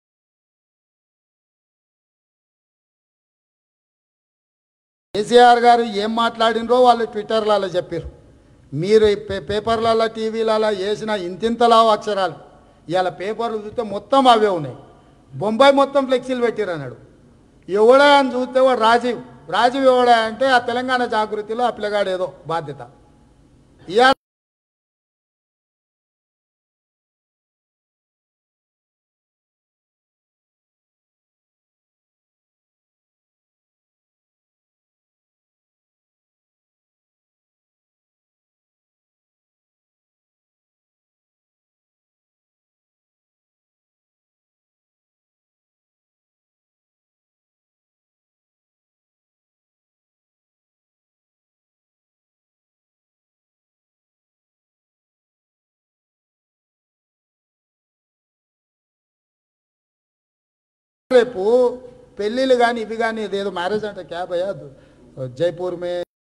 కేసీఆర్ గారు ఏం మాట్లాడినరో వాళ్ళు ట్విట్టర్లలో చెప్పారు మీరు ఈ పే పేపర్లలో టీవీలలో వేసిన ఇంతింతలా అక్షరాలు ఇవాళ పేపర్లు చూస్తే మొత్తం అవే ఉన్నాయి బొంబాయి మొత్తం ఫ్లెక్సీలు పెట్టారు అన్నాడు ఎవడా అని చూస్తే వాడు రాజీవ్ రాజీవ్ ఎవడా అంటే ఆ తెలంగాణ జాగృతిలో ఆ పిల్లగాడు ఏదో బాధ్యత ఇవాళ రేపు పెళ్ళిళ్ళు కానీ ఇవి కానీ ఇదేదో మ్యారేజ్ అంటే క్యాబ్ అయ్యా జైపూర్ మే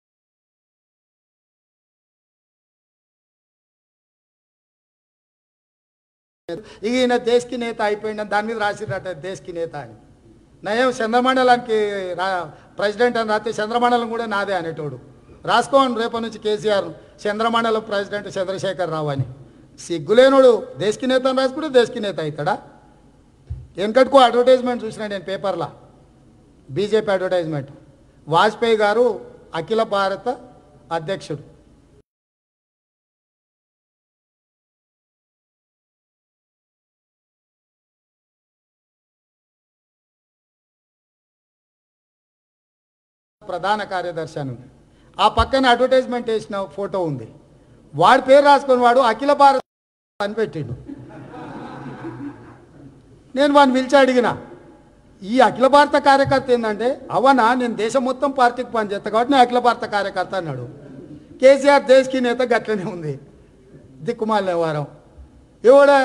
ఇక ఈయన దేశకి నేత అయిపోయింది దాని మీద రాసిరట దేశకి నేత అని నయం చంద్రమండలానికి రా ప్రెసిడెంట్ అని రాస్తే చంద్రమండలం కూడా నాదే అనేటోడు రాసుకోండి రేపటి నుంచి కేసీఆర్ చంద్రమండలం ప్రెసిడెంట్ చంద్రశేఖర్ రావు అని సిగ్గులేనోడు దేశకి నేత అని రాసుకుంటే దేశకి నేత అవుతాడా వెనకటికో అడ్వర్టైజ్మెంట్ చూసిన నేను పేపర్లో బీజేపీ అడ్వర్టైజ్మెంట్ వాజ్పేయి గారు అఖిల భారత అధ్యక్షుడు ప్రధాన కార్యదర్శి అని ఉంది ఆ పక్కన అడ్వర్టైజ్మెంట్ వేసిన ఫోటో ఉంది వాడి పేరు రాసుకొని వాడు అఖిల భారత అని పెట్టిండు నేను వాడిని పిలిచి అడిగిన ఈ అఖిల భారత కార్యకర్త ఏంటంటే అవనా నేను దేశం మొత్తం పార్టీకి పనిచేస్తా కాబట్టి నేను అఖిల భారత కార్యకర్త అన్నాడు కేసీఆర్ దేశకి నేత గట్లనే ఉంది దిక్కుమాలిన వారం ఎవడా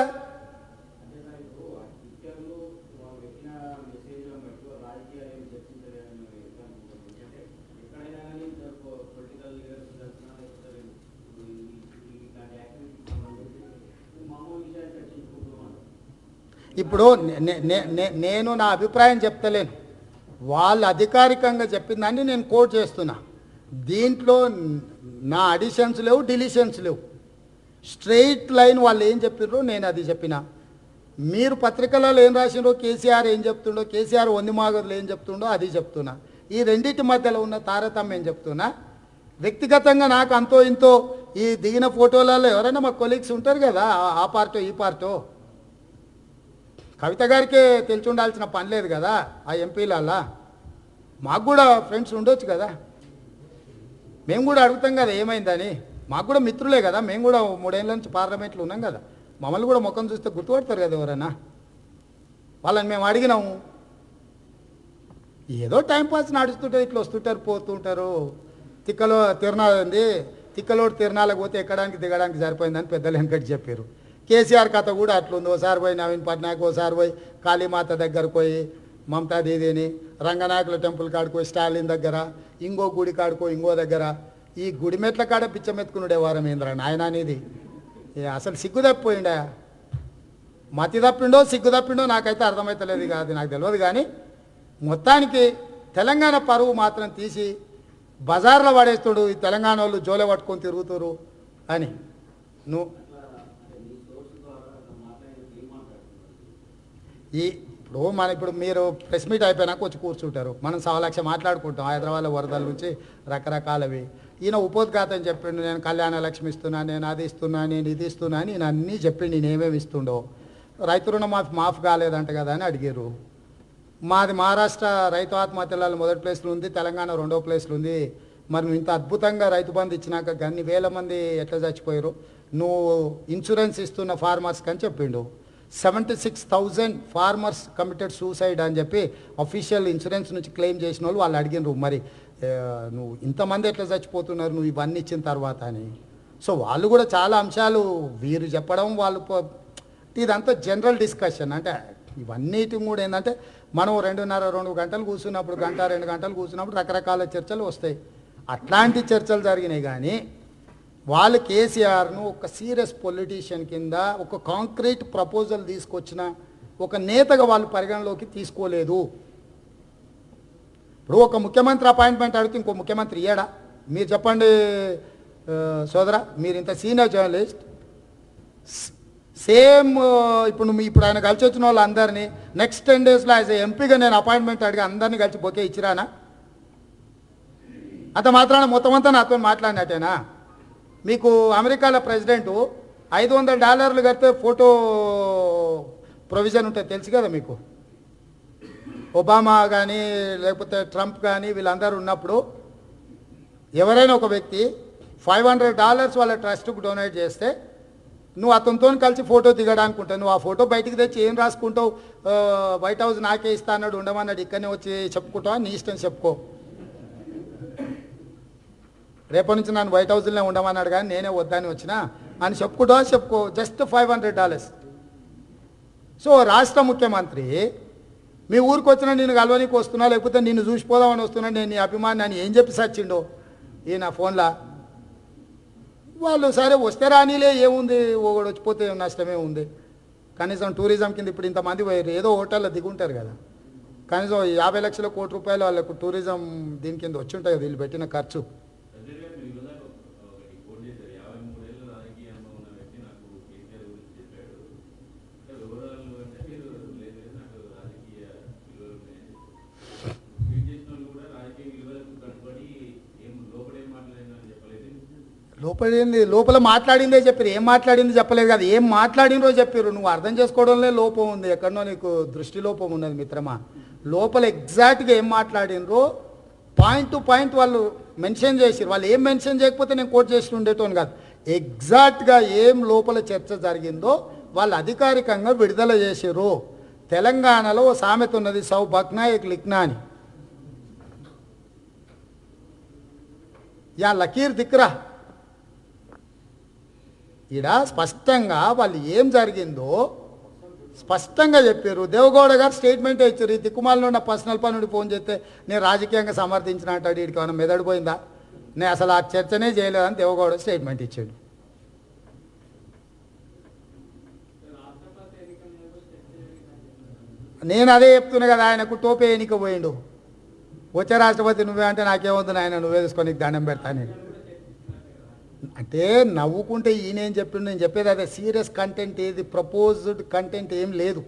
ఇప్పుడు నే- నే- నే- నేను నా అభిప్రాయం చెప్తలేను వాళ్ళు అధికారికంగా చెప్పిన దాన్ని నేను కోట్ చేస్తున్నా దీంట్లో నా అడిషన్స్ లేవు డిలిషన్స్ లేవు స్ట్రెయిట్ లైన్ వాళ్ళు ఏం చెప్పిర్రో నేను అది చెప్పిన మీరు పత్రికలలో ఏం రాసిండ్రో కేసీఆర్ ఏం చెప్తుండో కేసీఆర్ వంది మాగదులు ఏం చెప్తుండో అది చెప్తున్నా ఈ రెండింటి మధ్యలో ఉన్న తారతమ్యం చెప్తున్నా వ్యక్తిగతంగా నాకు అంతో ఇంతో ఈ దిగిన ఫోటోలలో ఎవరైనా మా కొలీగ్స్ ఉంటారు కదా ఆ- ఆ పార్టో ఈ పార్టో కవిత గారికే తెలిసి ఉండాల్సిన పని లేదు కదా ఆ ఎంపీలల్లా మాకు కూడా ఫ్రెండ్స్ ఉండొచ్చు కదా మేము కూడా అడుగుతాం కదా ఏమైందని మాకు కూడా మిత్రులే కదా మేము కూడా మూడేళ్ళ నుంచి పార్లమెంట్లో ఉన్నాం కదా మమ్మల్ని కూడా ముఖం చూస్తే గుర్తుపడతారు కదా ఎవరైనా వాళ్ళని మేము అడిగినాము ఏదో టైంపాస్ నడుస్తుంటారు ఇట్లా వస్తుంటారు పోతుంటారు తిక్కలో తిరణాలు ఉంది తిక్కలోడు తిరణాలకు పోతే ఎక్కడానికి దిగడానికి సరిపోయిందని పెద్దలు వెనకటి చెప్పారు కేసీఆర్ కథ కూడా అట్లుంది ఓసారి పోయి నవీన్ పట్నాయక్ ఓసారి పోయి కాళీమాత దగ్గరకు పోయి మమతా దీదీని రంగనాయకుల టెంపుల్ కాడుకో స్టాలిన్ దగ్గర ఇంకో గుడి కాడుకో ఇంకో దగ్గర ఈ గుడి మెట్ల కాడ పిచ్చమెత్తుకునుడే వారం ఏంద్రా నాయన అనేది ఏ అసలు సిగ్గు తప్పిపోయిండా మతి తప్పిండో సిగ్గు తప్పిండో నాకైతే అర్థమవుతలేదు కాదు నాకు తెలియదు కానీ మొత్తానికి తెలంగాణ పరువు మాత్రం తీసి బజార్లో పడేస్తుడు ఈ తెలంగాణ వాళ్ళు జోలె పట్టుకొని తిరుగుతురు అని నువ్వు ఈ ఇప్పుడు మన ఇప్పుడు మీరు ప్రెస్ మీట్ అయిపోయినాక వచ్చి కూర్చుంటారు మనం సవా లక్ష మాట్లాడుకుంటాం హైదరాబాద్లో వరదల నుంచి రకరకాలవి ఈయన ఉపోద్ఘాతం చెప్పిండు నేను కళ్యాణ లక్ష్మి ఇస్తున్నా నేను అది ఇస్తున్నా నేను ఇది ఇస్తున్నా అని ఈయన అన్నీ చెప్పిండు నేను ఏమేమి ఇస్తుండో రైతు రుణమాఫీ మాఫ్ కాలేదంట కదా అని అడిగారు మాది మహారాష్ట్ర రైతు ఆత్మహత్యలలో మొదటి ప్లేస్లో ఉంది తెలంగాణ రెండో ప్లేస్లో ఉంది మరి నువ్వు ఇంత అద్భుతంగా రైతు బంధు ఇచ్చినాక అన్ని వేల మంది ఎట్లా చచ్చిపోయారు నువ్వు ఇన్సూరెన్స్ ఇస్తున్న ఫార్మర్స్కి అని చెప్పిండు seventy six thousand farmers committed suicide అని చెప్పి అఫీషియల్ ఇన్సూరెన్స్ నుంచి క్లెయిమ్ చేసిన వాళ్ళు వాళ్ళు అడిగినారు మరి ఆ, నువ్వు ఇంతమంది ఎట్లా చచ్చిపోతున్నారు నువ్వు ఇవన్నీ ఇచ్చిన తర్వాత అని సో వాళ్ళు కూడా చాలా అంశాలు వీరు చెప్పడం వాళ్ళు పో- ఇదంతా జనరల్ డిస్కషన్ అంటే ఇవన్నిటి కూడా ఏంటంటే మనం రెండున్నర రెండు గంటలు కూర్చున్నప్పుడు గంట రెండు గంటలు కూర్చున్నప్పుడు రకరకాల చర్చలు వస్తాయి అట్లాంటి చర్చలు జరిగినాయి కానీ వాళ్ళు కేసీఆర్ను ఒక సీరియస్ పొలిటీషియన్ కింద ఒక కాంక్రీట్ ప్రపోజల్ తీసుకొచ్చిన ఒక నేతగా వాళ్ళు పరిగణలోకి తీసుకోలేదు ఇప్పుడు ఒక ముఖ్యమంత్రి అపాయింట్మెంట్ అడిగితే ఇంకో ముఖ్యమంత్రి ఇయ్యాడా మీరు చెప్పండి ఆ, సోదరా మీరు ఇంత సీనియర్ జర్నలిస్ట్ సేమ్ ఇప్పుడు నువ్వు ఇప్పుడు ఆయన కలిసి వచ్చిన వాళ్ళందరినీ నెక్స్ట్ టెన్ డేస్లో యాజ్ ఎంపీగా నేను అపాయింట్మెంట్ అడిగి అందరినీ కలిసి బొకే ఇచ్చిరానా అంత మాత్రాన మొత్తం అంతా నాతో మాట్లాడినట్టేనా మీకు అమెరికాలో ప్రెసిడెంట్ ఐదు వందల డాలర్లు కడితే ఫోటో ప్రొవిజన్ ఉంటుంది తెలుసు కదా మీకు ఒబామా కానీ లేకపోతే ట్రంప్ కానీ వీళ్ళందరూ ఉన్నప్పుడు ఎవరైనా ఒక వ్యక్తి ఫైవ్ హండ్రెడ్ డాలర్స్ వాళ్ళ ట్రస్ట్కు డొనేట్ చేస్తే నువ్వు అతనితో కలిసి ఫోటో దిగడానికి ఉంటావు నువ్వు ఆ ఫోటో బయటికి తెచ్చి ఏం రాసుకుంటావు ఆ, వైట్ హౌస్ నాకే ఇస్తా అన్నాడు ఉండమన్నాడు ఇక్కడనే వచ్చి చెప్పుకుంటావా నీ ఇష్టం చెప్పుకో రేపటి నుంచి నన్ను వైట్ హౌస్లోనే ఉండమన్నాడు కానీ నేనే వద్దని వచ్చినా అని చెప్పుకుంటావా చెప్పుకో just five hundred dollars so రాష్ట్ర ముఖ్యమంత్రి మీ ఊరికి వచ్చినా నేను కలవనీకి వస్తున్నా లేకపోతే నిన్ను చూసిపోదామని వస్తున్నా నేను నీ అభిమాని అని ఏం చెప్పి సచ్చిండో ఈ నా ఫోన్లో వాళ్ళు సరే వస్తే రానిలే ఏముంది ఒకడు వచ్చిపోతే నష్టమే ఉంది కనీసం టూరిజం కింద ఇప్పుడు ఇంతమంది పోయారు ఏదో హోటల్లో దిగుంటారు కదా కనీసం యాభై లక్షల కోటి రూపాయలు వాళ్ళకు టూరిజం దీని కింద వచ్చి ఉంటాయి కదా వీళ్ళు పెట్టిన ఖర్చు సంజయ్ గారు మీరు ఇవాళ ఒకటి కోట్ చేశారు యాభై మూడేళ్ళ రాజకీయ అనుభవం ఉన్న వ్యక్తి నాకు కేసీఆర్ గురించి చెప్పాడు అంటే వివరాలు అంటే మీరు లేదు లేదు, నాకు రాజకీయ విలువలు ఉన్నాయని చెప్పారు. ట్వీట్ చేసిన వాళ్ళు కూడా రాజకీయ విలువలకు కట్టుబడి ఏం లోపడేం మాట్లాడిందని చెప్పలేదు లోపడింది లోపల మాట్లాడిందే చెప్పారు ఏం మాట్లాడింది చెప్పలేదు కదా ఏం మాట్లాడినరో చెప్పారు నువ్వు అర్థం చేసుకోవడంలో లోపం ఉంది ఎక్కడనో నీకు దృష్టి లోపం ఉన్నది మిత్రమా లోపల ఎగ్జాక్ట్గా ఏం మాట్లాడినరో పాయింట్ టు పాయింట్ వాళ్ళు మెన్షన్ చేసిరు వాళ్ళు ఏం మెన్షన్ చేయకపోతే నేను కోట్ చేసి ఉండేటోని కాదు ఎగ్జాక్ట్గా ఏం లోపల చర్చ జరిగిందో వాళ్ళు అధికారికంగా విడుదల చేసిరు తెలంగాణలో ఓ సామెత ఉన్నది సౌ బక్నా ఎక్ లిఖ్నా అని యా లకీర్ దిక్రా ఈడ స్పష్టంగా వాళ్ళు ఏం జరిగిందో స్పష్టంగా చెప్పారు దేవగౌడ గారు స్టేట్మెంట్ ఇచ్చారు ఈ దిక్కుమాలలో నా పర్సనల్ పనుడి ఫోన్ చేస్తే నేను రాజకీయంగా సమర్థించిన అంటాడు వీడికి ఏమైనా మెదడిపోయిందా నేను అసలు ఆ చర్చనే చేయలేదని దేవగౌడ స్టేట్మెంట్ ఇచ్చాడు నేను అదే చెప్తున్నా కదా ఆయనకు టోపే ఎన్నిక పోయిండు వచ్చే రాష్ట్రపతి నువ్వే అంటే నాకేమవుతుంది ఆయన నువ్వే తీసుకొని నీకు దండం పెడతాను అంటే నవ్వుకుంటే ఈయనేం చెప్పిండు నేను చెప్పేది అదే సీరియస్ కంటెంట్ ఏది ప్రపోజ్డ్ కంటెంట్ ఏం లేదు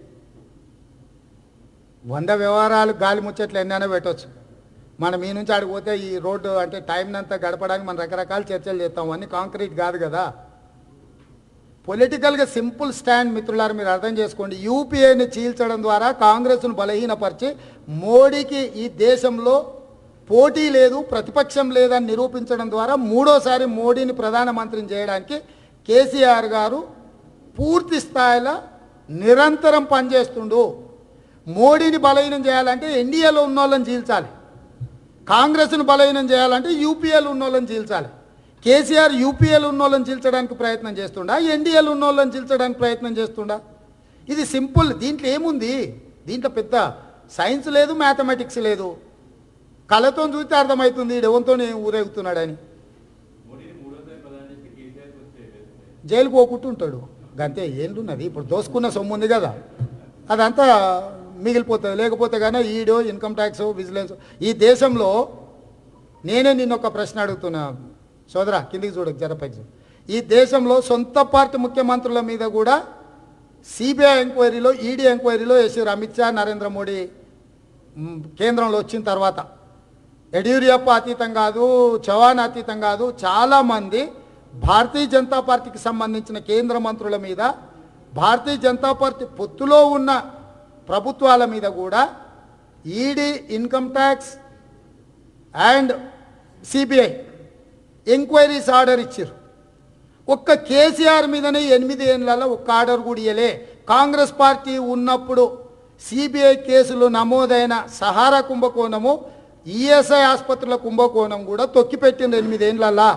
వంద వ్యవహారాలు గాలి ముచ్చట్లు ఎన్నైనా పెట్టవచ్చు మనం ఈ నుంచి ఆడికి పోతే ఈ రోడ్డు అంటే టైం అంతా గడపడానికి మనం రకరకాల చర్చలు చేస్తాం అన్నీ కాంక్రీట్ కాదు కదా పొలిటికల్గా సింపుల్ స్టాండ్ మిత్రులారు మీరు అర్థం చేసుకోండి యూపీఏని చీల్చడం ద్వారా కాంగ్రెస్ను బలహీనపరిచి మోడీకి ఈ దేశంలో పోటీ లేదు ప్రతిపక్షం లేదని నిరూపించడం ద్వారా మూడోసారి మోడీని ప్రధానమంత్రిని చేయడానికి కేసీఆర్ గారు పూర్తి స్థాయిలో నిరంతరం పనిచేస్తుండు మోడీని బలహీనం చేయాలంటే ఎన్డీఏలో ఉన్న వాళ్ళని చీల్చాలి కాంగ్రెస్ను బలహీనం చేయాలంటే యూపీఏలు ఉన్న వాళ్ళని చీల్చాలి కేసీఆర్ యూపీఏలు ఉన్న వాళ్ళని చీల్చడానికి ప్రయత్నం చేస్తుండా ఎన్డీఏలు ఉన్న వాళ్ళని చీల్చడానికి ప్రయత్నం చేస్తుండా ఇది సింపుల్ దీంట్లో ఏముంది దీంట్లో పెద్ద సైన్స్ లేదు మ్యాథమెటిక్స్ లేదు కళతో చూస్తే అర్థమవుతుంది ఈడు ఎవరితో ఊరేగుతున్నాడని మోడీని మూడోసారి ప్రధాని చేస్తే కేసీఆర్కి వస్తే అయిపోతుంది. జైలుకు పోకుంటుంటాడు గంతే ఏంటున్నది ఇప్పుడు దోసుకున్న సొమ్ము ఉంది కదా అదంతా మిగిలిపోతుంది లేకపోతే కానీ ఈడో ఇన్కమ్ ట్యాక్స్ విజిలెన్స్ ఈ దేశంలో నేనే నిన్న ఒక ప్రశ్న అడుగుతున్నా సోదరా కిందికి చూడకు జరపైకి ఈ దేశంలో సొంత పార్టీ ముఖ్యమంత్రుల మీద కూడా సిబిఐ ఎంక్వైరీలో ఈడీ ఎంక్వైరీలో వేసారు అమిత్ షా నరేంద్ర మోడీ మ్, కేంద్రంలో వచ్చిన తర్వాత యడ్యూరప్ప అతీతం కాదు చవాన్ అతీతం కాదు చాలామంది భారతీయ జనతా పార్టీకి సంబంధించిన కేంద్ర మంత్రుల మీద భారతీయ జనతా పార్టీ పొత్తులో ఉన్న ప్రభుత్వాల మీద కూడా ED income tax and CBI enquiries order ఇచ్చారు ఒక్క కేసీఆర్ మీదనే ఎనిమిది ఏళ్ళలో ఒక్క ఆర్డర్ కూడా ఇయ్యలే కాంగ్రెస్ పార్టీ ఉన్నప్పుడు సిబిఐ కేసులు నమోదైన సహారా కుంభకోణము ఈఎస్ఐ ఆసుపత్రుల కుంభకోణం కూడా తొక్కిపెట్టింది ఎనిమిదేళ్ళలా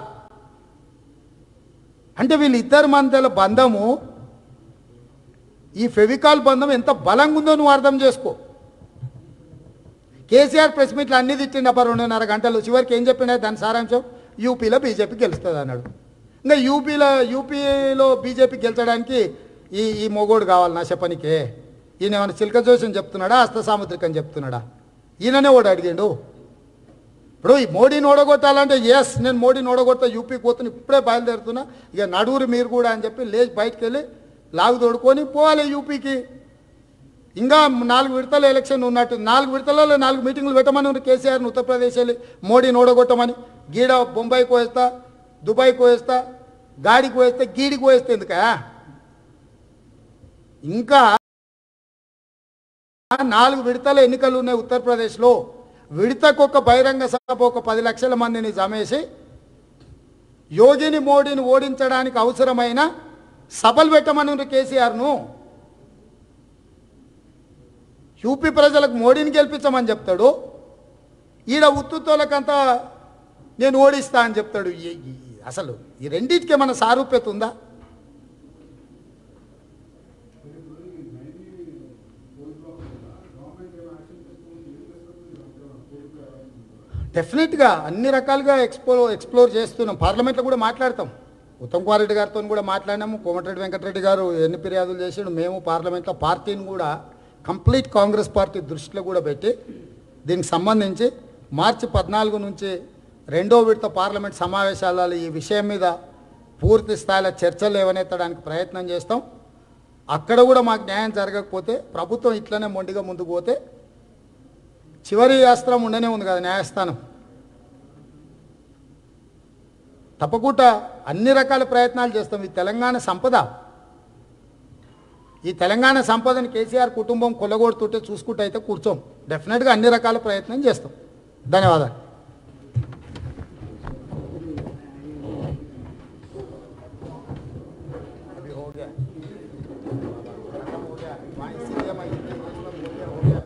అంటే వీళ్ళిద్దరి మధ్యల బంధము ఈ ఫెవికాల్ బంధం ఎంత బలంగా ఉందో నువ్వు అర్థం చేసుకో కేసీఆర్ ప్రెస్ మీట్లు అన్ని తిట్టిండు అప్ప రెండున్నర గంటలు చివరికి ఏం చెప్పిండే దాని సారాంశం యూపీలో బీజేపీ గెలుస్తుంది అన్నాడు ఇంకా యూపీలో యూపీలో బీజేపీ గెలిచడానికి ఈ ఈ మొగోడు కావాలి నా చెప్పనికే ఈయన ఏమైనా చిలక జోషం చెప్తున్నాడా హస్త సాముద్రికం చెప్తున్నాడా ఈయననే ఓడి అడిగిండు ఇప్పుడు ఈ మోడీని ఓడగొట్టాలంటే ఎస్ నేను మోడీని ఓడగొడతా యూపీకి పోతున్నా ఇప్పుడే బయలుదేరుతున్నా ఇక నడువురు మీరు కూడా అని చెప్పి లేచి బయటకు వెళ్ళి లాగు తోడుకొని పోవాలి యూపీకి ఇంకా నాలుగు విడతల ఎలక్షన్ ఉన్నట్టు నాలుగు విడతలలో నాలుగు మీటింగ్లు పెట్టమని ఉన్నారు కేసీఆర్ని ఉత్తరప్రదేశ్ వెళ్ళి మోడీని ఓడగొట్టమని గీడ బొంబాయికి వేస్తా దుబాయ్కి వేస్తా గాడికి వేస్తే గీడికి వేస్తే ఎందుకా ఇంకా నాలుగు విడతల ఎన్నికలు ఉన్నాయి ఉత్తరప్రదేశ్లో విడతకు ఒక బహిరంగ సభ ఒక పది లక్షల మందిని జమేసి యోగిని మోడీని ఓడించడానికి అవసరమైన సభలు పెట్టమని ఉన్నారు కేసీఆర్ను యూపీ ప్రజలకు మోడీని గెలిపించమని చెప్తాడు ఈడ ఉత్తుతోలకంతా నేను ఓడిస్తా అని చెప్తాడు ఈ- ఈ- అసలు ఈ రెండింటికి ఏమైనా సారూప్యత ఉందా గవర్నమెంట్ డెఫినెట్గా అన్ని రకాలుగా ఎక్స్ప్లో ఎక్స్ప్లోర్ చేస్తున్నాం పార్లమెంట్లో కూడా మాట్లాడతాం ఉత్తమ్ కుమార్ రెడ్డి గారితో కూడా మాట్లాడినాము కోమటిరెడ్డి వెంకటరెడ్డి గారు ఎన్ని ఫిర్యాదులు చేసాడు మేము పార్లమెంట్లో పార్టీని కూడా కంప్లీట్ కాంగ్రెస్ పార్టీ దృష్టిలో కూడా పెట్టి దీనికి సంబంధించి మార్చి పద్నాలుగు నుంచి రెండో విడత పార్లమెంట్ సమావేశాలలో ఈ విషయం మీద పూర్తి స్థాయిలో చర్చలు లేవనెత్తడానికి ప్రయత్నం చేస్తాం అక్కడ కూడా మాకు న్యాయం జరగకపోతే ప్రభుత్వం ఇట్లనే మొండిగా ముందుకు పోతే చివరి అస్త్రం ఉండనే ఉంది కదా న్యాయస్థానం తప్పకుండా అన్ని రకాల ప్రయత్నాలు చేస్తాం ఈ తెలంగాణ సంపద ఈ తెలంగాణ సంపదని కేసీఆర్ కుటుంబం కొల్లగొడుతుంటే చూసుకుంటూ అయితే కూర్చోం డెఫినెట్గా అన్ని రకాల ప్రయత్నం చేస్తాం ధన్యవాదాలు अभी हो गया खत्म हो गया वहाँ इसीलिए मैं इतने देश में बोल दिया, हो गया